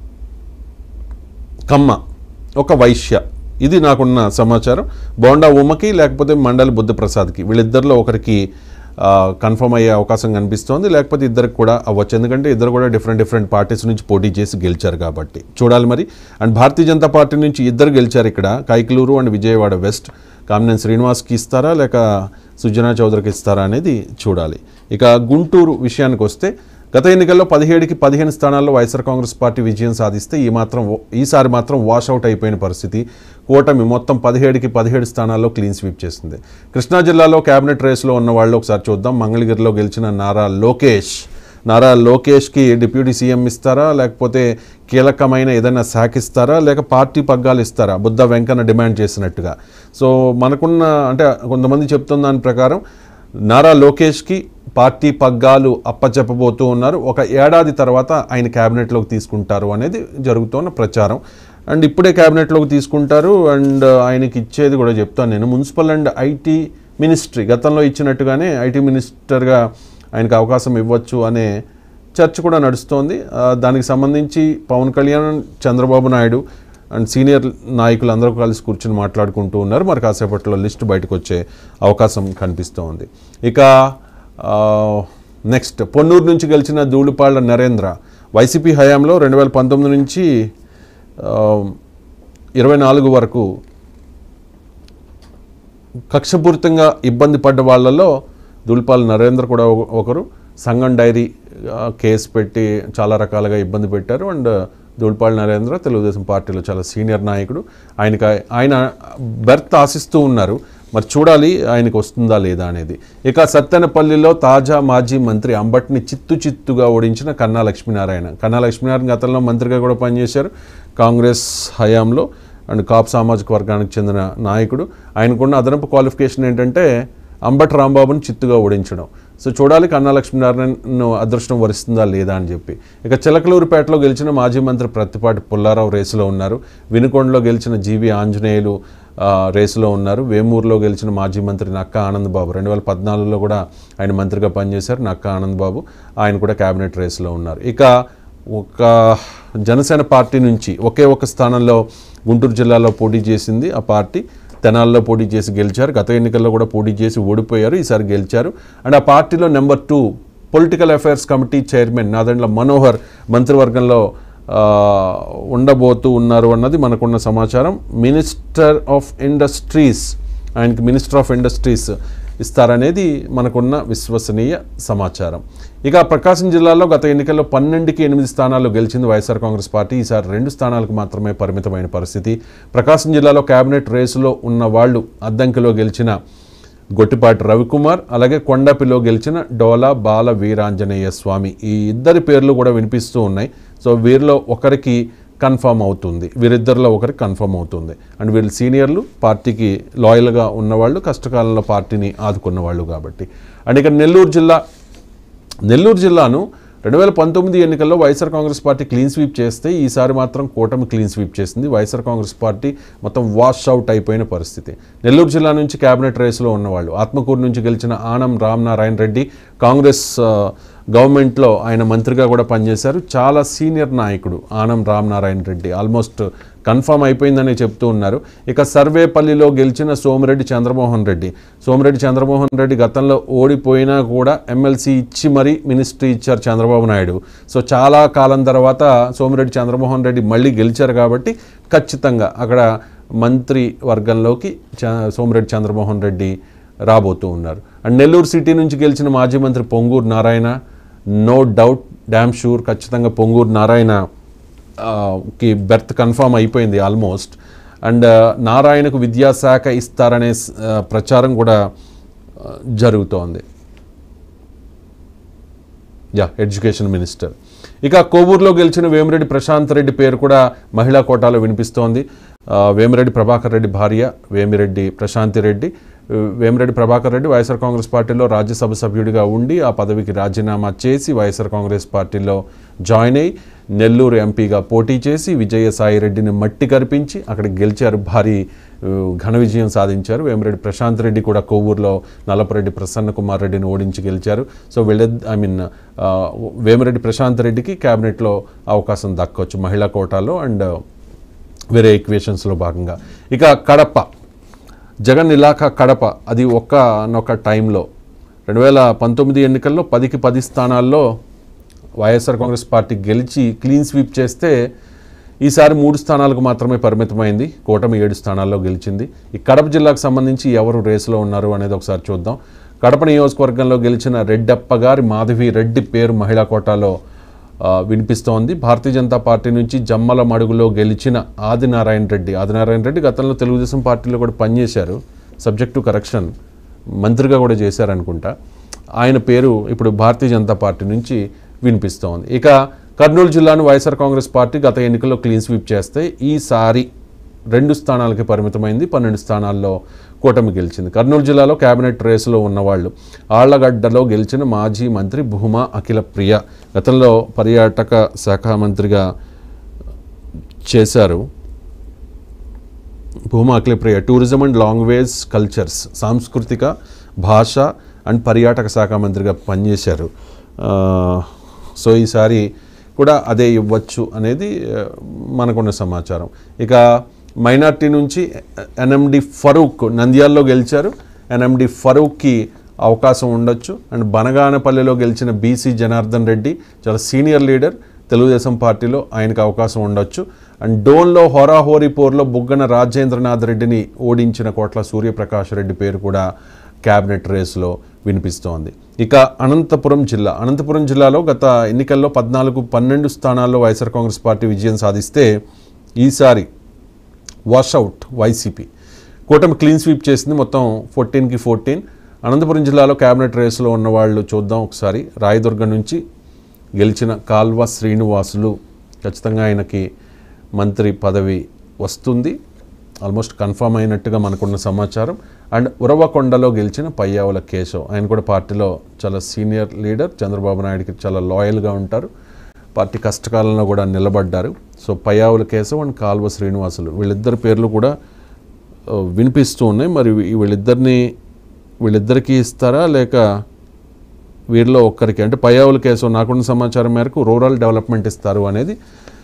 కమ్మ ఒక వైశ్య ఇది నాకున్న సమాచారం బోండా ఉమ్మకి లేకపోతే మండలి బుద్ధప్రసాద్కి వీళ్ళిద్దరిలో ఒకరికి కన్ఫర్మ్ అయ్యే అవకాశం కనిపిస్తోంది లేకపోతే ఇద్దరికి కూడా అవ్వచ్చు ఎందుకంటే ఇద్దరు కూడా డిఫరెంట్ డిఫరెంట్ పార్టీస్ నుంచి పోటీ చేసి గెలిచారు కాబట్టి చూడాలి మరి అండ్ భారతీయ జనతా పార్టీ నుంచి ఇద్దరు గెలిచారు ఇక్కడ కైకలూరు అండ్ విజయవాడ వెస్ట్ కామినేని శ్రీనివాస్కి ఇస్తారా లేక సుజనా చౌదరికి ఇస్తారా అనేది చూడాలి ఇక గుంటూరు విషయానికి వస్తే గత ఎన్నికల్లో పదిహేడుకి పదిహేను స్థానాల్లో వైఎస్ఆర్ కాంగ్రెస్ పార్టీ విజయం సాధిస్తే ఈ మాత్రం ఈసారి మాత్రం వాషౌట్ అయిపోయిన పరిస్థితి కూటమి మొత్తం పదిహేడుకి పదిహేడు స్థానాల్లో క్లీన్ స్వీప్ చేసింది కృష్ణా జిల్లాలో కేబినెట్ రేసులో ఉన్న వాళ్ళు ఒకసారి చూద్దాం మంగళగిరిలో గెలిచిన నారా లోకేష్ నారా లోకేష్కి డిప్యూటీ సీఎం ఇస్తారా లేకపోతే కీలకమైన ఏదైనా శాఖ ఇస్తారా లేక పార్టీ పగ్గాలు ఇస్తారా బుద్ధ వెంకన్న డిమాండ్ చేసినట్టుగా సో మనకున్న అంటే కొంతమంది చెప్తున్న దాని ప్రకారం నారా లోకేష్కి పార్టీ పగ్గాలు అప్పచెప్పబోతూ ఉన్నారు ఒక ఏడాది తర్వాత ఆయన క్యాబినెట్లోకి తీసుకుంటారు అనేది జరుగుతున్న ప్రచారం అండ్ ఇప్పుడే క్యాబినెట్లోకి తీసుకుంటారు అండ్ ఆయనకి ఇచ్చేది కూడా చెప్తాను నేను మున్సిపల్ అండ్ ఐటీ మినిస్ట్రీ గతంలో ఇచ్చినట్టుగానే ఐటీ మినిస్టర్గా ఆయనకు అవకాశం ఇవ్వచ్చు అనే చర్చ కూడా నడుస్తోంది ఆ, దానికి సంబంధించి పవన్ కళ్యాణ్ చంద్రబాబు నాయుడు అండ్ సీనియర్ నాయకులు అందరూ కలిసి కూర్చుని మాట్లాడుకుంటూ ఉన్నారు మరి కాసేపట్లో లిస్ట్ బయటకు వచ్చే అవకాశం కనిపిస్తూ ఉంది ఇక ఆ, నెక్స్ట్ పొన్నూరు నుంచి గెలిచిన ధూళిపాళ్ల నరేంద్ర వైసీపీ హయాంలో రెండు వేల పంతొమ్మిది నుంచి ఆ, ఇరవై నాలుగు వరకు కక్షపూరితంగా ఇబ్బంది పడ్డ వాళ్ళలో దుల్పాల్ నరేంద్ర కూడా ఒక- ఒకరు సంగం డైరీ ఆ, కేసు పెట్టి చాలా రకాలుగా ఇబ్బంది పెట్టారు అండ్ దుల్పాల్ నరేంద్ర తెలుగుదేశం పార్టీలో చాలా సీనియర్ నాయకుడు ఆయనకి ఆయన బెర్త్ ఆశిస్తూ ఉన్నారు మరి చూడాలి ఆయనకు వస్తుందా లేదా అనేది ఇక సత్తెనపల్లిలో తాజా మాజీ మంత్రి అంబట్ని చిత్తు చిత్తుగా ఓడించిన కన్నా లక్ష్మీనారాయణ కన్నా లక్ష్మీనారాయణ గతంలో మంత్రిగా కూడా పనిచేశారు కాంగ్రెస్ హయాంలో అండ్ కాప్ సామాజిక వర్గానికి చెందిన నాయకుడు ఆయనకున్న అదనపు క్వాలిఫికేషన్ ఏంటంటే అంబట్ రాంబాబుని చిత్తుగా ఓడించడం సో చూడాలి కన్నా లక్ష్మీనారాయణను అదృష్టం వరిస్తుందా లేదా అని చెప్పి ఇక చిలకలూరుపేటలో గెలిచిన మాజీ మంత్రి ప్రత్తిపాటి పుల్లారావు రేసులో ఉన్నారు వినుకొండలో గెలిచిన జీవి ఆంజనేయులు ఆ, రేసులో ఉన్నారు వేమూరులో గెలిచిన మాజీ మంత్రి నక్కా ఆనందబాబు రెండు వేల పద్నాలుగులో కూడా ఆయన మంత్రిగా పనిచేశారు నక్కా ఆనందబాబు ఆయన కూడా కేబినెట్ రేసులో ఉన్నారు ఇక ఒక జనసేన పార్టీ నుంచి ఒకే ఒక స్థానంలో గుంటూరు జిల్లాలో పోటీ చేసింది ఆ పార్టీ తెనాల్లో పోటీ చేసి గెలిచారు గత ఎన్నికల్లో కూడా పోటీ చేసి ఓడిపోయారు ఈసారి గెలిచారు అండ్ ఆ పార్టీలో number two political affairs committee chairman Nadendla Manohar మంత్రివర్గంలో ఆ, ఉండబోతూ ఉన్నారు అన్నది మనకున్న సమాచారం మినిస్టర్ ఆఫ్ ఇండస్ట్రీస్ ఆయనకి మినిస్టర్ ఆఫ్ ఇండస్ట్రీస్ ఇస్తారనేది మనకున్న విశ్వసనీయ సమాచారం ఇక ప్రకాశం జిల్లాలో గత ఎన్నికల్లో పన్నెండుకి ఎనిమిది స్థానాల్లో గెలిచింది వైఎస్ఆర్ కాంగ్రెస్ పార్టీ ఈసారి రెండు స్థానాలకు మాత్రమే పరిమితమైన పరిస్థితి ప్రకాశం జిల్లాలో కేబినెట్ రేసులో ఉన్న వాళ్ళు అద్దంకిలో గెలిచిన గొట్టిపాటి రవికుమార్ అలాగే కొండపిలో గెలిచిన డోలా బాల వీరాంజనేయ స్వామి ఈ ఇద్దరి పేర్లు కూడా వినిపిస్తూ ఉన్నాయి సో వీరిలో ఒకరికి కన్ఫర్మ్ అవుతుంది వీరిద్దరిలో ఒకరికి కన్ఫర్మ్ అవుతుంది అండ్ వీళ్ళు సీనియర్లు పార్టీకి లాయల్గా ఉన్నవాళ్ళు కష్టకాలంలో పార్టీని ఆదుకున్న వాళ్ళు కాబట్టి అండ్ ఇక నెల్లూరు జిల్లా నెల్లూరు జిల్లాను రెండు వేల పంతొమ్మిది ఎన్నికల్లో YSR Congress party clean sweep చేస్తే ఈసారి మాత్రం కూటమి క్లీన్ స్వీప్ చేసింది వైఎస్ఆర్ కాంగ్రెస్ పార్టీ మొత్తం వాష్ అవుట్ అయిపోయిన పరిస్థితి నెల్లూరు జిల్లా నుంచి కేబినెట్ రేసులో ఉన్నవాళ్ళు ఆత్మకూరు నుంచి గెలిచిన ఆనం రామనారాయణ రెడ్డి కాంగ్రెస్ ఆ, గవర్నమెంట్లో ఆయన మంత్రిగా కూడా పనిచేశారు చాలా సీనియర్ నాయకుడు ఆనం రామనారాయణ రెడ్డి ఆల్మోస్ట్ కన్ఫర్మ్ అయిపోయిందని చెప్తూ ఉన్నారు ఇక సర్వేపల్లిలో గెలిచిన సోమిరెడ్డి చంద్రమోహన్ రెడ్డి సోమిరెడ్డి చంద్రమోహన్ రెడ్డి గతంలో ఓడిపోయినా కూడా ఎమ్మెల్సీ ఇచ్చి మరీ మినిస్ట్రీ ఇచ్చారు చంద్రబాబు నాయుడు సో చాలా కాలం తర్వాత సోమిరెడ్డి చంద్రమోహన్ రెడ్డి మళ్ళీ గెలిచారు కాబట్టి ఖచ్చితంగా అక్కడ మంత్రి వర్గంలోకి చ సోమిరెడ్డి చంద్రమోహన్ రెడ్డి రాబోతూ ఉన్నారు అండ్ నెల్లూరు సిటీ నుంచి గెలిచిన మాజీ మంత్రి Ponguru Narayana no doubt damn sure ఖచ్చితంగా పొంగూరు నారాయణ ఆ, కి బెర్త్ కన్ఫర్మ్ అయిపోయింది ఆల్మోస్ట్ అండ్ నారాయణకు విద్యాశాఖ ఇస్తారనే స్- ఆ, ప్రచారం కూడా ఆ, జరుగుతోంది యా ఎడ్యుకేషన్ మినిస్టర్ ఇక కోవూరులో గెలిచిన వేమిరెడ్డి ప్రశాంత్ రెడ్డి పేరు కూడా మహిళా కోటాలో వినిపిస్తోంది ఆ, వేమిరెడ్డి ప్రభాకర్ రెడ్డి భార్య వేమిరెడ్డి ప్రశాంతి రెడ్డి ఆ, వేమిరెడ్డి ప్రభాకర్ రెడ్డి వైఎస్ఆర్ కాంగ్రెస్ పార్టీలో రాజ్యసభ సభ్యుడిగా ఉండి ఆ పదవికి రాజీనామా చేసి వైఎస్ఆర్ కాంగ్రెస్ పార్టీలో జాయిన్ అయ్యి నెల్లూరు ఎంపీగా పోటీ చేసి విజయసాయి రెడ్డిని మట్టి కరిపించి అక్కడ గెలిచారు భారీ ఆ, ఘన విజయం సాధించారు వేమిరెడ్డి ప్రశాంత్ రెడ్డి కూడా కొవ్వూరులో నలపరెడ్డి ప్రసన్న కుమార్ రెడ్డిని ఓడించి గెలిచారు సో వీళ్ళ ఐ మీన్ ఆ, వేమిరెడ్డి ప్రశాంత్ రెడ్డికి క్యాబినెట్లో అవకాశం దక్కొచ్చు మహిళా కోటాలో అండ్ వేరే ఈక్వేషన్స్లో భాగంగా ఇక కడప జగన్ ఇలాఖా కడప అది ఒక్క నొక్క టైంలో రెండు వేల పంతొమ్మిది ఎన్నికల్లో పదికి పది స్థానాల్లో వైఎస్ఆర్ కాంగ్రెస్ పార్టీ గెలిచి క్లీన్ స్వీప్ చేస్తే ఈసారి మూడు స్థానాలకు మాత్రమే పరిమితమైంది కూటమి ఏడు స్థానాల్లో గెలిచింది ఈ కడప జిల్లాకు సంబంధించి ఎవరు రేసులో ఉన్నారు అనేది ఒకసారి చూద్దాం కడప నియోజకవర్గంలో గెలిచిన రెడ్డప్ప గారి మాధవి రెడ్డి పేరు మహిళా కోటాలో ఆ, వినిపిస్తోంది భారతీయ జనతా పార్టీ నుంచి జమ్మల మడుగులో గెలిచిన ఆదినారాయణ రెడ్డి ఆదినారాయణ రెడ్డి గతంలో తెలుగుదేశం పార్టీలో కూడా పనిచేశారు సబ్జెక్టు కరెక్షన్ మంత్రిగా కూడా చేశారనుకుంటా ఆయన పేరు ఇప్పుడు భారతీయ జనతా పార్టీ నుంచి వినిపిస్తోంది ఇక కర్నూలు జిల్లాను వైఎస్ఆర్ కాంగ్రెస్ పార్టీ గత ఎన్నికల్లో క్లీన్ స్వీప్ చేస్తే ఈసారి రెండు స్థానాలకి పరిమితమైంది పన్నెండు స్థానాల్లో కూటమి గెలిచింది కర్నూలు జిల్లాలో కేబినెట్ రేసులో ఉన్నవాళ్ళు ఆళ్లగడ్డలో గెలిచిన మాజీ మంత్రి భూమా అఖిల ప్రియ గతంలో పర్యాటక శాఖ మంత్రిగా చేశారు Bhuma Akhilapriya tourism and language cultures సాంస్కృతిక భాష అండ్ పర్యాటక శాఖ మంత్రిగా పనిచేశారు ఆ, సో ఈసారి కూడా అదే ఇవ్వచ్చు అనేది ఆ, మనకున్న సమాచారం ఇక మైనార్టీ నుంచి ఎన్ఎండి ఫరూక్ నంద్యాలలో గెలిచారు ఎన్ఎండి ఫరూక్కి అవకాశం ఉండొచ్చు అండ్ బనగానపల్లిలో గెలిచిన బీసీ జనార్దన్ రెడ్డి చాలా సీనియర్ లీడర్ తెలుగుదేశం పార్టీలో ఆయనకు అవకాశం ఉండొచ్చు అండ్ డోన్లో హోరాహోరీ పోర్లో బుగ్గన రాజేంద్రనాథ్ రెడ్డిని ఓడించిన కోట్ల సూర్యప్రకాష్ రెడ్డి పేరు కూడా క్యాబినెట్ రేసులో వినిపిస్తోంది ఇక అనంతపురం జిల్లా అనంతపురం జిల్లాలో గత ఎన్నికల్లో పద్నాలుగు పన్నెండు స్థానాల్లో వైఎస్ఆర్ కాంగ్రెస్ పార్టీ విజయం సాధిస్తే ఈసారి వాషౌట్ వైసీపీ కూటమి క్లీన్ స్వీప్ చేసింది మొత్తం ఫోర్టీన్కి ఫోర్టీన్ అనంతపురం జిల్లాలో కేబినెట్ రేసులో ఉన్న వాళ్ళు చూద్దాం ఒకసారి రాయదుర్గం నుంచి గెలిచిన కాల్వ శ్రీనివాసులు ఖచ్చితంగా ఆయనకి మంత్రి పదవి వస్తుంది ఆల్మోస్ట్ కన్ఫర్మ్ అయినట్టుగా మనకున్న సమాచారం అండ్ ఉరవకొండలో గెలిచిన పయ్యావుల కేశవ్ ఆయన కూడా పార్టీలో చాలా సీనియర్ లీడర్ చంద్రబాబు నాయుడుకి చాలా లాయల్గా ఉంటారు పార్టీ కష్టకాలంలో కూడా నిలబడ్డారు సో పయ్యావుల కేశవ్ అండ్ కాల్వ శ్రీనివాసులు వీళ్ళిద్దరి పేర్లు కూడా ఆ, వినిపిస్తూ ఉన్నాయి మరి వీ- వీళ్ళిద్దరిని వీళ్ళిద్దరికీ ఇస్తారా లేక వీరిలో ఒక్కరికి అంటే పయ్యావుల కేశవ్ నాకున్న సమాచారం మేరకు రూరల్ డెవలప్మెంట్ ఇస్తారు అనేది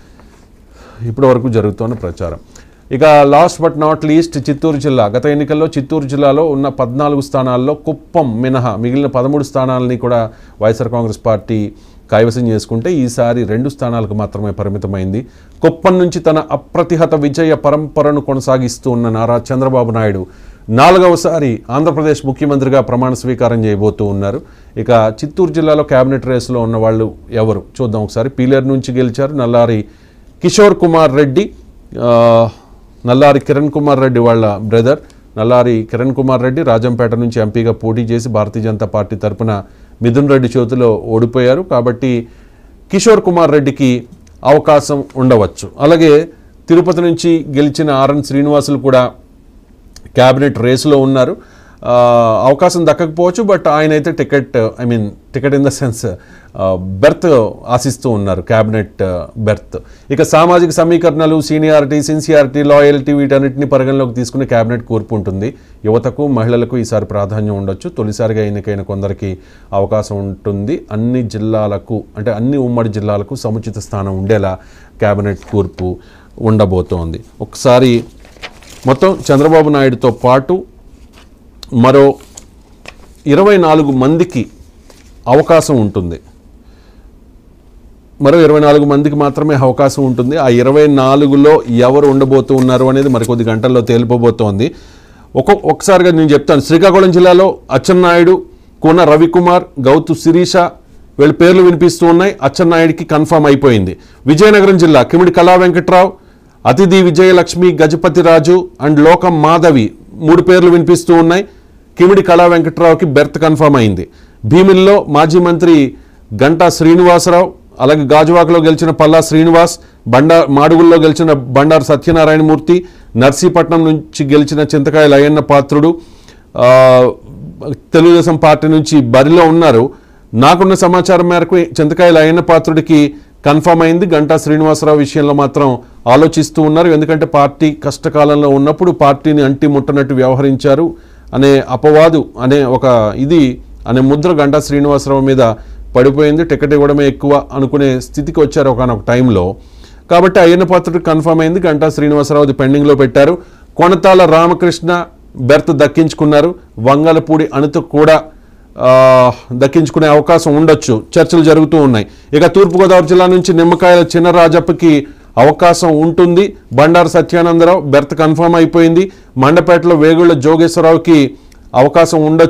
ఇప్పటి వరకు జరుగుతున్న ప్రచారం ఇక last but not least Chittoor జిల్లా గత ఎన్నికల్లో చిత్తూరు జిల్లాలో ఉన్న పద్నాలుగు స్థానాల్లో కుప్పం మినహా మిగిలిన పదమూడు స్థానాలని కూడా వైఎస్ఆర్ కాంగ్రెస్ పార్టీ కైవసం చేసుకుంటే ఈసారి రెండు స్థానాలకు మాత్రమే పరిమితమైంది కుప్పం నుంచి తన అప్రతిహత విజయ పరంపరను కొనసాగిస్తూ ఉన్న నారా చంద్రబాబు నాయుడు నాలుగవసారి ఆంధ్రప్రదేశ్ ముఖ్యమంత్రిగా ప్రమాణ స్వీకారం చేయబోతూ ఉన్నారు ఇక చిత్తూరు జిల్లాలో కేబినెట్ రేసులో ఉన్న వాళ్ళు ఎవరు చూద్దాం ఒకసారి పీలేరు నుంచి గెలిచారు నల్లారి కిషోర్ కుమార్ రెడ్డి ఆ, నల్లారి కిరణ్ కుమార్ రెడ్డి వాళ్ళ బ్రదర్ నల్లారి కిరణ్ కుమార్ రెడ్డి రాజంపేట నుంచి ఎంపీగా పోటీ చేసి భారతీయ జనతా పార్టీ తరపున మిథున్ రెడ్డి చేతిలో ఓడిపోయారు కాబట్టి కిషోర్ కుమార్ రెడ్డికి అవకాశం ఉండవచ్చు అలాగే తిరుపతి నుంచి గెలిచిన ఆర్ఎన్ శ్రీనివాసులు కూడా క్యాబినెట్ రేసులో ఉన్నారు ఆ, అవకాశం దక్కకపోవచ్చు బట్ ఆయన అయితే ticket I mean ticket in the sense berth ఆశిస్తూ ఉన్నారు క్యాబినెట్ బెర్త్ ఇక సామాజిక సమీకరణలు సీనియారిటీ సిన్సియారిటీ లాయల్టీ వీటన్నిటిని పరిగణలోకి తీసుకుని క్యాబినెట్ కూర్పు ఉంటుంది యువతకు మహిళలకు ఈసారి ప్రాధాన్యం ఉండొచ్చు తొలిసారిగా ఎన్నికైన కొందరికి అవకాశం ఉంటుంది అన్ని జిల్లాలకు అంటే అన్ని ఉమ్మడి జిల్లాలకు సముచిత స్థానం ఉండేలా క్యాబినెట్ కూర్పు ఉండబోతోంది ఒకసారి మొత్తం చంద్రబాబు నాయుడుతో పాటు మరో ఇరవై నాలుగు మందికి అవకాశం ఉంటుంది మరో ఇరవై నాలుగు మందికి మాత్రమే అవకాశం ఉంటుంది ఆ ఇరవై నాలుగులో ఎవరు ఉండబోతూ ఉన్నారు అనేది మరికొద్ది గంటల్లో తేలిపోబోతోంది ఒక్కొక్క ఒకసారిగా నేను చెప్తాను శ్రీకాకుళం జిల్లాలో అచ్చెన్నాయుడు కోన రవికుమార్ గౌతు శిరీష వీళ్ళ పేర్లు వినిపిస్తూ ఉన్నాయి అచ్చెన్నాయుడికి కన్ఫర్మ్ అయిపోయింది విజయనగరం జిల్లా కిమిడి కళా వెంకట్రావు అతిథి విజయలక్ష్మి గజపతి రాజు అండ్ లోకం మాధవి మూడు పేర్లు వినిపిస్తూ ఉన్నాయి కిమిడి కళా వెంకట్రావుకి బెర్త్ కన్ఫర్మ్ అయింది భీమిల్లో మాజీ మంత్రి గంటా శ్రీనివాసరావు అలాగే గాజువాకలో గెలిచిన పల్లా శ్రీనివాస్ బండా మాడుగుల్లో గెలిచిన బండారు సత్యనారాయణమూర్తి నర్సీపట్నం నుంచి గెలిచిన చింతకాయ లయన్న పాత్రుడు ఆ, తెలుగుదేశం పార్టీ నుంచి బరిలో ఉన్నారు నాకున్న సమాచారం మేరకు చింతకాయ లయన్న పాత్రుడికి కన్ఫర్మ్ అయింది గంటా శ్రీనివాసరావు విషయంలో మాత్రం ఆలోచిస్తూ ఉన్నారు ఎందుకంటే పార్టీ కష్టకాలంలో ఉన్నప్పుడు పార్టీని అంటి ముట్టనట్టు వ్యవహరించారు అనే అపవాదు అనే ఒక ఇది అనే ముద్ర గంటా శ్రీనివాసరావు మీద పడిపోయింది టికెట్ ఇవ్వడమే ఎక్కువ అనుకునే స్థితికి వచ్చారు ఒకనొక టైంలో కాబట్టి అయ్యన్న పాత్రుడు కన్ఫర్మ్ అయింది గంటా శ్రీనివాసరావుది పెండింగ్లో పెట్టారు కొనతాల రామకృష్ణ బెర్త్ దక్కించుకున్నారు వంగలపూడి అనిత కూడా ఆ, దక్కించుకునే అవకాశం ఉండొచ్చు చర్చలు జరుగుతూ ఉన్నాయి ఇక తూర్పుగోదావరి జిల్లా నుంచి నిమ్మకాయల చిన్నరాజప్పకి అవకాశం ఉంటుంది బండారు సత్యానందరావు బెర్త్ కన్ఫర్మ్ అయిపోయింది మండపేటలో వేగుళ్ల జోగేశ్వరరావుకి అవకాశం ఉండొచ్చు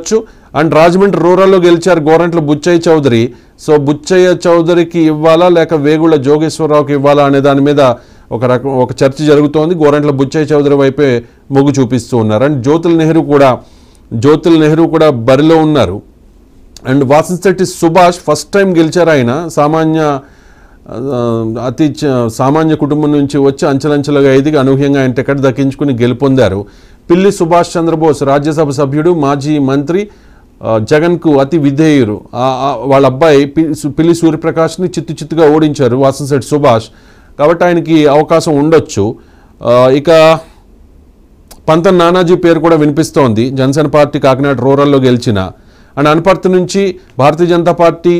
అండ్ రాజమండ్రి రూరల్లో గెలిచారు గోరంట్ల బుచ్చయ్య చౌదరి సో బుచ్చయ్య చౌదరికి ఇవ్వాలా లేక వేగుళ్ళ జోగేశ్వరరావుకి ఇవ్వాలా అనే దాని మీద ఒక రకం ఒక చర్చ జరుగుతోంది గోరంట్ల బుచ్చయ్య చౌదరి వైపే మొగ్గు చూపిస్తూ ఉన్నారు అండ్ జ్యోతుల్ నెహ్రూ కూడా జ్యోతుల్ నెహ్రూ కూడా బరిలో ఉన్నారు and Vasamsetti Subhash first time గెలిచారు ఆయన సామాన్య ఆ, అతి చ- సామాన్య కుటుంబం నుంచి వచ్చి అంచెలంచెలుగా ఎదిగి అనూహ్యంగా ఆయన టికెట్ దక్కించుకుని గెలుపొందారు పిల్లి సుభాష్ చంద్రబోస్ రాజ్యసభ సభ్యుడు మాజీ మంత్రి ఆ, జగన్కు అతి విధేయురు ఆ- ఆ వాళ్ళ అబ్బాయి పి- సు- పిల్లి సూర్యప్రకాష్ని చిత్తు చిత్తుగా ఓడించారు వాసంశెట్టి సుభాష్ కాబట్టి ఆయనకి అవకాశం ఉండొచ్చు ఆ, ఇక పంతం నానాజీ పేరు కూడా వినిపిస్తోంది జనసేన పార్టీ కాకినాడ రూరల్లో గెలిచిన అండ్ అనపర్తి నుంచి భారతీయ జనతా పార్టీ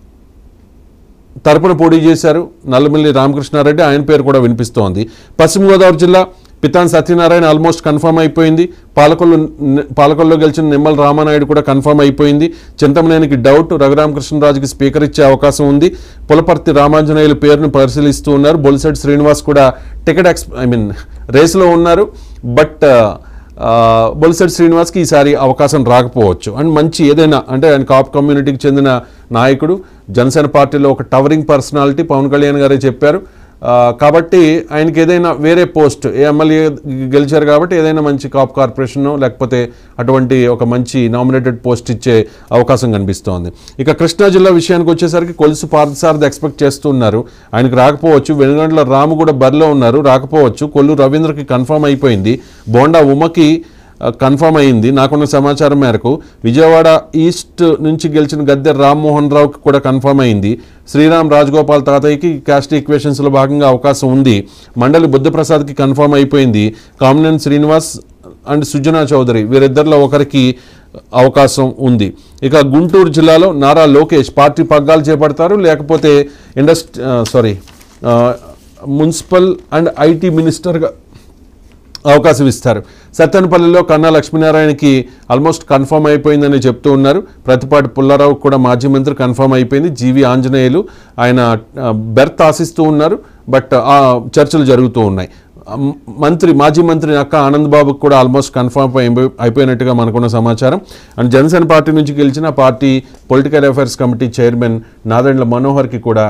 తరపున పోటీ చేశారు నల్లమిల్లి రామకృష్ణారెడ్డి ఆయన పేరు కూడా వినిపిస్తోంది పశ్చిమ గోదావరి జిల్లా పితాన్ సత్యనారాయణ ఆల్మోస్ట్ కన్ఫర్మ్ అయిపోయింది పాలకొల్లు పాలకొల్లో గెలిచిన నిమ్మల రామానాయుడు కూడా కన్ఫర్మ్ అయిపోయింది చింతమనేనికి డౌట్ రఘురామకృష్ణరాజుకి స్పీకర్ ఇచ్చే అవకాశం ఉంది పులపర్తి రామాంజనేయుల పేరును పరిశీలిస్తూ ఉన్నారు బొలిసెట్ శ్రీనివాస్ కూడా టికెట్ ఎక్స్ ఐ మీన్ రేస్లో ఉన్నారు బట్ బొలిసెట్ శ్రీనివాస్కి ఈసారి అవకాశం రాకపోవచ్చు అండ్ మంచి ఏదైనా అంటే ఆయన కాప్ కమ్యూనిటీకి చెందిన నాయకుడు జనసేన పార్టీలో ఒక టవరింగ్ పర్సనాలిటీ పవన్ కళ్యాణ్ గారే చెప్పారు ఆ, కాబట్టి ఆయనకి ఏదైనా వేరే పోస్ట్ ఏ ఎమ్మెల్యే గెలిచారు కాబట్టి ఏదైనా మంచి కాప్ కార్పొరేషన్ లేకపోతే అటువంటి ఒక మంచి నామినేటెడ్ పోస్ట్ ఇచ్చే అవకాశం కనిపిస్తోంది ఇక కృష్ణా జిల్లా విషయానికి వచ్చేసరికి కొలుసు పార్థసారథి ఎక్స్పెక్ట్ చేస్తున్నారు ఆయనకు రాకపోవచ్చు వెనుగండ్ల రాము కూడా బరిలో ఉన్నారు రాకపోవచ్చు కొల్లు రవీంద్రకి కన్ఫర్మ్ అయిపోయింది బోండా ఉమకి ఆ, కన్ఫర్మ్ అయింది నాకున్న సమాచారం మేరకు విజయవాడ ఈస్ట్ నుంచి గెలిచిన గద్దె రామ్మోహన్ రావుకి కూడా కన్ఫర్మ్ అయింది శ్రీరామ్ రాజగోపాల్ తాతయ్యకి క్యాస్ట్ ఈక్వేషన్స్లో భాగంగా అవకాశం ఉంది మండలి బుద్ధప్రసాద్కి కన్ఫర్మ్ అయిపోయింది కామినేని శ్రీనివాస్ అండ్ సుజనా చౌదరి వీరిద్దరిలో ఒకరికి అవకాశం ఉంది ఇక గుంటూరు జిల్లాలో నారా లోకేష్ పార్టీ పగ్గాలు చేపడతారు లేకపోతే industry sorry municipal and IT మినిస్టర్గా అవకాశం ఇస్తారు సత్తెనపల్లిలో కన్నా లక్ష్మీనారాయణకి ఆల్మోస్ట్ కన్ఫర్మ్ అయిపోయిందని చెప్తూ ఉన్నారు ప్రతిపాటి పుల్లారావు కూడా మాజీ మంత్రి కన్ఫర్మ్ అయిపోయింది జీవి ఆంజనేయులు ఆయన ఆ, బెర్త్ ఆశిస్తూ ఉన్నారు బట్ ఆ చర్చలు జరుగుతూ ఉన్నాయి ఆ, మ- మంత్రి మాజీ మంత్రి అక్క ఆనంద్ బాబుకి కూడా ఆల్మోస్ట్ కన్ఫర్మ్ అయిపోయి- అయిపోయినట్టుగా మనకున్న సమాచారం అండ్ జనసేన పార్టీ నుంచి గెలిచిన party political affairs committee chairman Nadendla మనోహర్కి కూడా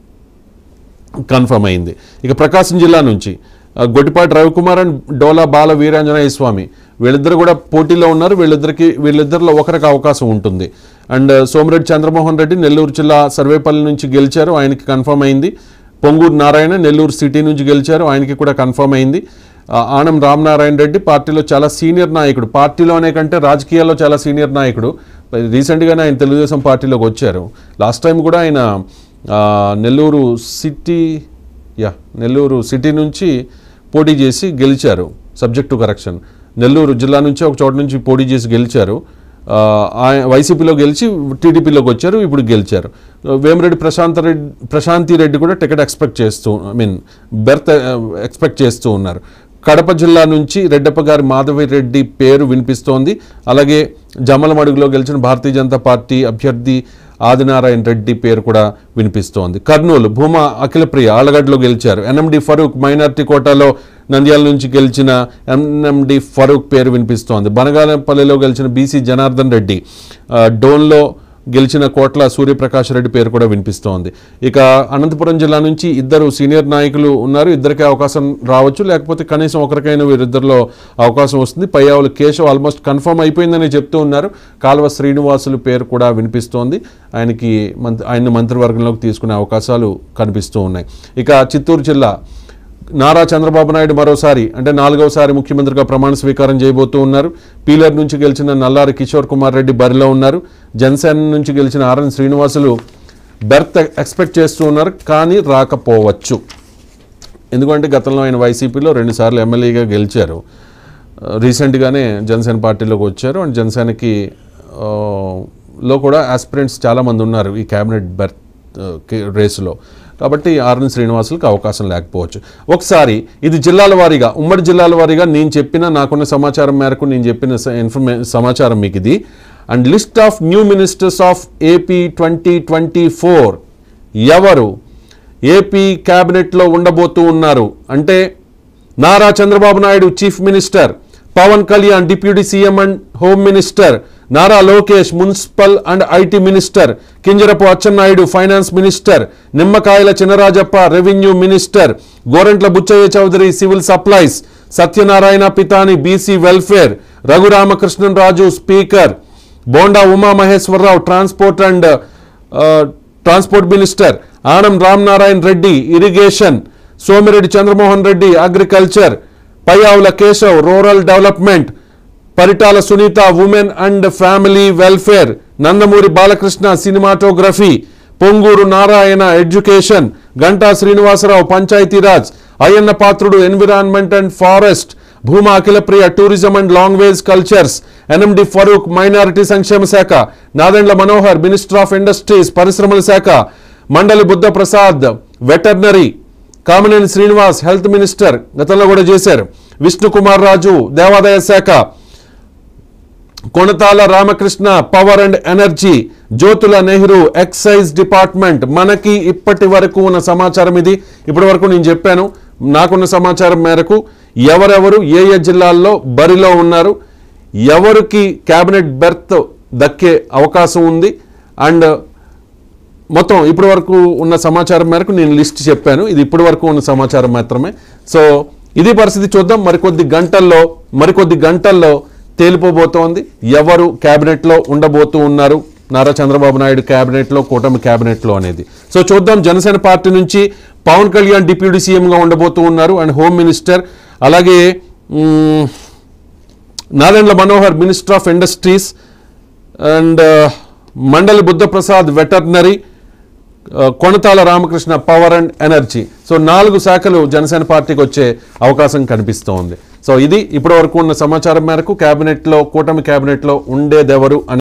కన్ఫర్మ్ అయింది ఇక ప్రకాశం జిల్లా నుంచి ఆ, గొట్టిపాటి రవికుమార్ అండ్ డోలా బాల వీరాంజనేయ స్వామి వీళ్ళిద్దరు కూడా పోటీలో ఉన్నారు వీళ్ళిద్దరికి వీళ్ళిద్దరిలో ఒకరికి అవకాశం ఉంటుంది అండ్ సోమిరెడ్డి చంద్రమోహన్ రెడ్డి నెల్లూరు జిల్లా సర్వేపల్లి నుంచి గెలిచారు ఆయనకి కన్ఫర్మ్ అయింది పొంగూరు నారాయణ నెల్లూరు సిటీ నుంచి గెలిచారు ఆయనకి కూడా కన్ఫర్మ్ అయింది ఆ, ఆనం రామనారాయణ రెడ్డి పార్టీలో చాలా సీనియర్ నాయకుడు పార్టీలోనే కంటే రాజకీయాల్లో చాలా సీనియర్ నాయకుడు రీసెంట్గానే ఆయన తెలుగుదేశం పార్టీలోకి వచ్చారు లాస్ట్ టైం కూడా ఆయన ఆ, నెల్లూరు సిటీ యా నెల్లూరు సిటీ నుంచి పోటీ చేసి గెలిచారు సబ్జెక్ట్ టు కరెక్షన్ నెల్లూరు జిల్లా నుంచి ఒక చోట నుంచి పోటీ చేసి గెలిచారు ఆ, ఆయన వైసీపీలో గెలిచి టీడీపీలోకి వచ్చారు ఇప్పుడు గెలిచారు వేమిరెడ్డి ప్రశాంత్ రెడ్డి ప్రశాంతి రెడ్డి కూడా టికెట్ ఎక్స్పెక్ట్ చేస్తూ ఐ మీన్ బెర్త్ ఎక్స్పెక్ట్ చేస్తూ ఉన్నారు కడప జిల్లా నుంచి రెడ్డప్ప గారి మాధవి రెడ్డి పేరు వినిపిస్తోంది అలాగే జమ్మలమడుగులో గెలిచిన భారతీయ జనతా పార్టీ అభ్యర్థి ఆదినారాయణ రెడ్డి పేరు కూడా వినిపిస్తోంది కర్నూలు భూమా అఖిలప్రియ ఆలగడ్డలో గెలిచారు ఎన్ఎండి ఫరూక్ మైనార్టీ కోటాలో నంద్యాల నుంచి గెలిచిన ఎన్ఎండి ఫరూక్ పేరు వినిపిస్తోంది బనగానపల్లిలో గెలిచిన బీసీ జనార్దన్ రెడ్డి ఆ, డోన్లో గెలిచిన కోట్ల సూర్యప్రకాష్ రెడ్డి పేరు కూడా వినిపిస్తోంది ఇక అనంతపురం జిల్లా నుంచి ఇద్దరు సీనియర్ నాయకులు ఉన్నారు ఇద్దరికే అవకాశం రావచ్చు లేకపోతే కనీసం ఒకరికైనా వీరిద్దరిలో అవకాశం వస్తుంది పయ్యావులు కేశవ్ ఆల్మోస్ట్ కన్ఫర్మ్ అయిపోయిందని చెప్తూ ఉన్నారు కాల్వ శ్రీనివాసులు పేరు కూడా వినిపిస్తోంది ఆయనకి మంత్రి ఆయన్ని మంత్రివర్గంలోకి తీసుకునే అవకాశాలు కనిపిస్తూ ఉన్నాయి ఇక చిత్తూరు జిల్లా నారా చంద్రబాబు నాయుడు మరోసారి అంటే నాలుగవసారి ముఖ్యమంత్రిగా ప్రమాణ స్వీకారం చేయబోతూ ఉన్నారు పీలర్ నుంచి గెలిచిన నల్లారి కిషోర్ కుమార్ రెడ్డి బరిలో ఉన్నారు జనసేన నుంచి గెలిచిన ఆర్ఎన్ శ్రీనివాసులు బెర్త్ ఎక్స్పెక్ట్ చేస్తూ ఉన్నారు కానీ రాకపోవచ్చు ఎందుకంటే గతంలో ఆయన వైసీపీలో రెండుసార్లు ఎమ్మెల్యేగా గెలిచారు ఆ, రీసెంట్గానే జనసేన పార్టీలోకి వచ్చారు అండ్ జనసేనకి ఆ, లో కూడా ఆస్పిరెంట్స్ చాలామంది ఉన్నారు ఈ క్యాబినెట్ బెర్త్ ఆ, కి- రేసులో కాబట్టి ఆర్ఎన్ శ్రీనివాసులకు అవకాశం లేకపోవచ్చు ఒకసారి ఇది జిల్లాల వారీగా ఉమ్మడి జిల్లాల వారీగా నేను చెప్పిన నాకున్న సమాచారం మేరకు నేను చెప్పిన స- ఇన్ఫర్మే సమాచారం మీకు ఇది and list of new ministers of AP twenty twenty four ఎవరు ఏపీ క్యాబినెట్లో ఉండబోతూ ఉన్నారు అంటే Nara Chandrababu Naidu chief minister Pawan Kalyan deputy CM and home minister Nara Lokesh municipal and IT minister Kinjarapu Atchannaidu finance minister Nimmakayala Chinarajappa revenue minister Gorantla Butchaiah Chowdary civil supplies Satyanarayana Pithani BC welfare Raghuramakrishnan Raju speaker Bonda Umamaheswararao transport and transport minister Anam Ramanarayana Reddy irrigation Somireddy Chandramohan Reddy agriculture Payyavula Keshav rural development Paritala Sunitha women and family welfare Nandamuri Balakrishna cinematography Ponguru Narayana education Ganta Srinivasarao Panchayati Raj Ayyanna Patrudu environment and forest Bhuma Akhilapriya tourism and language cultures NMD Farooq minority సంక్షేమ శాఖ Nadendla Manohar minister of industries పరిశ్రమల శాఖ Mandali Buddha Prasad veterinary Kamineni Srinivas health minister గతంలో కూడా చేశారు విష్ణు కుమార్ రాజు దేవాదాయ శాఖ Konathala Ramakrishna power and energy Jyothula Nehru excise department మనకి ఇప్పటి వరకు ఉన్న సమాచారం ఇది ఇప్పటి వరకు నేను చెప్పాను నాకున్న సమాచారం మేరకు ఎవరెవరు ఏ ఏ జిల్లాల్లో బరిలో ఉన్నారు ఎవరికి క్యాబినెట్ బెర్త్ దక్కే అవకాశం ఉంది అండ్ మొత్తం ఇప్పటి వరకు ఉన్న సమాచారం మేరకు నేను లిస్ట్ చెప్పాను ఇది ఇప్పటి వరకు ఉన్న సమాచారం మాత్రమే సో ఇది పరిస్థితి చూద్దాం మరికొద్ది గంటల్లో మరికొద్ది గంటల్లో తేలిపోబోతోంది ఎవరు క్యాబినెట్లో ఉండబోతూ ఉన్నారు నారా చంద్రబాబు నాయుడు క్యాబినెట్లో కూటమి క్యాబినెట్లో అనేది సో చూద్దాం జనసేన పార్టీ నుంచి పవన్ కళ్యాణ్ డిప్యూటీ సీఎంగా ఉండబోతూ ఉన్నారు అండ్ హోమ్ మినిస్టర్ అలాగే um, Nadendla Manohar minister of industries and Mandali Buddhaprasad veterinary Konathala Ramakrishna power and energy so నాలుగు శాఖలు జనసేన పార్టీకి వచ్చే అవకాశం కనిపిస్తోంది సో ఇది ఇప్పటి వరకు ఉన్న సమాచారం మేరకు క్యాబినెట్లో కూటమి క్యాబినెట్లో ఉండేదెవరు అని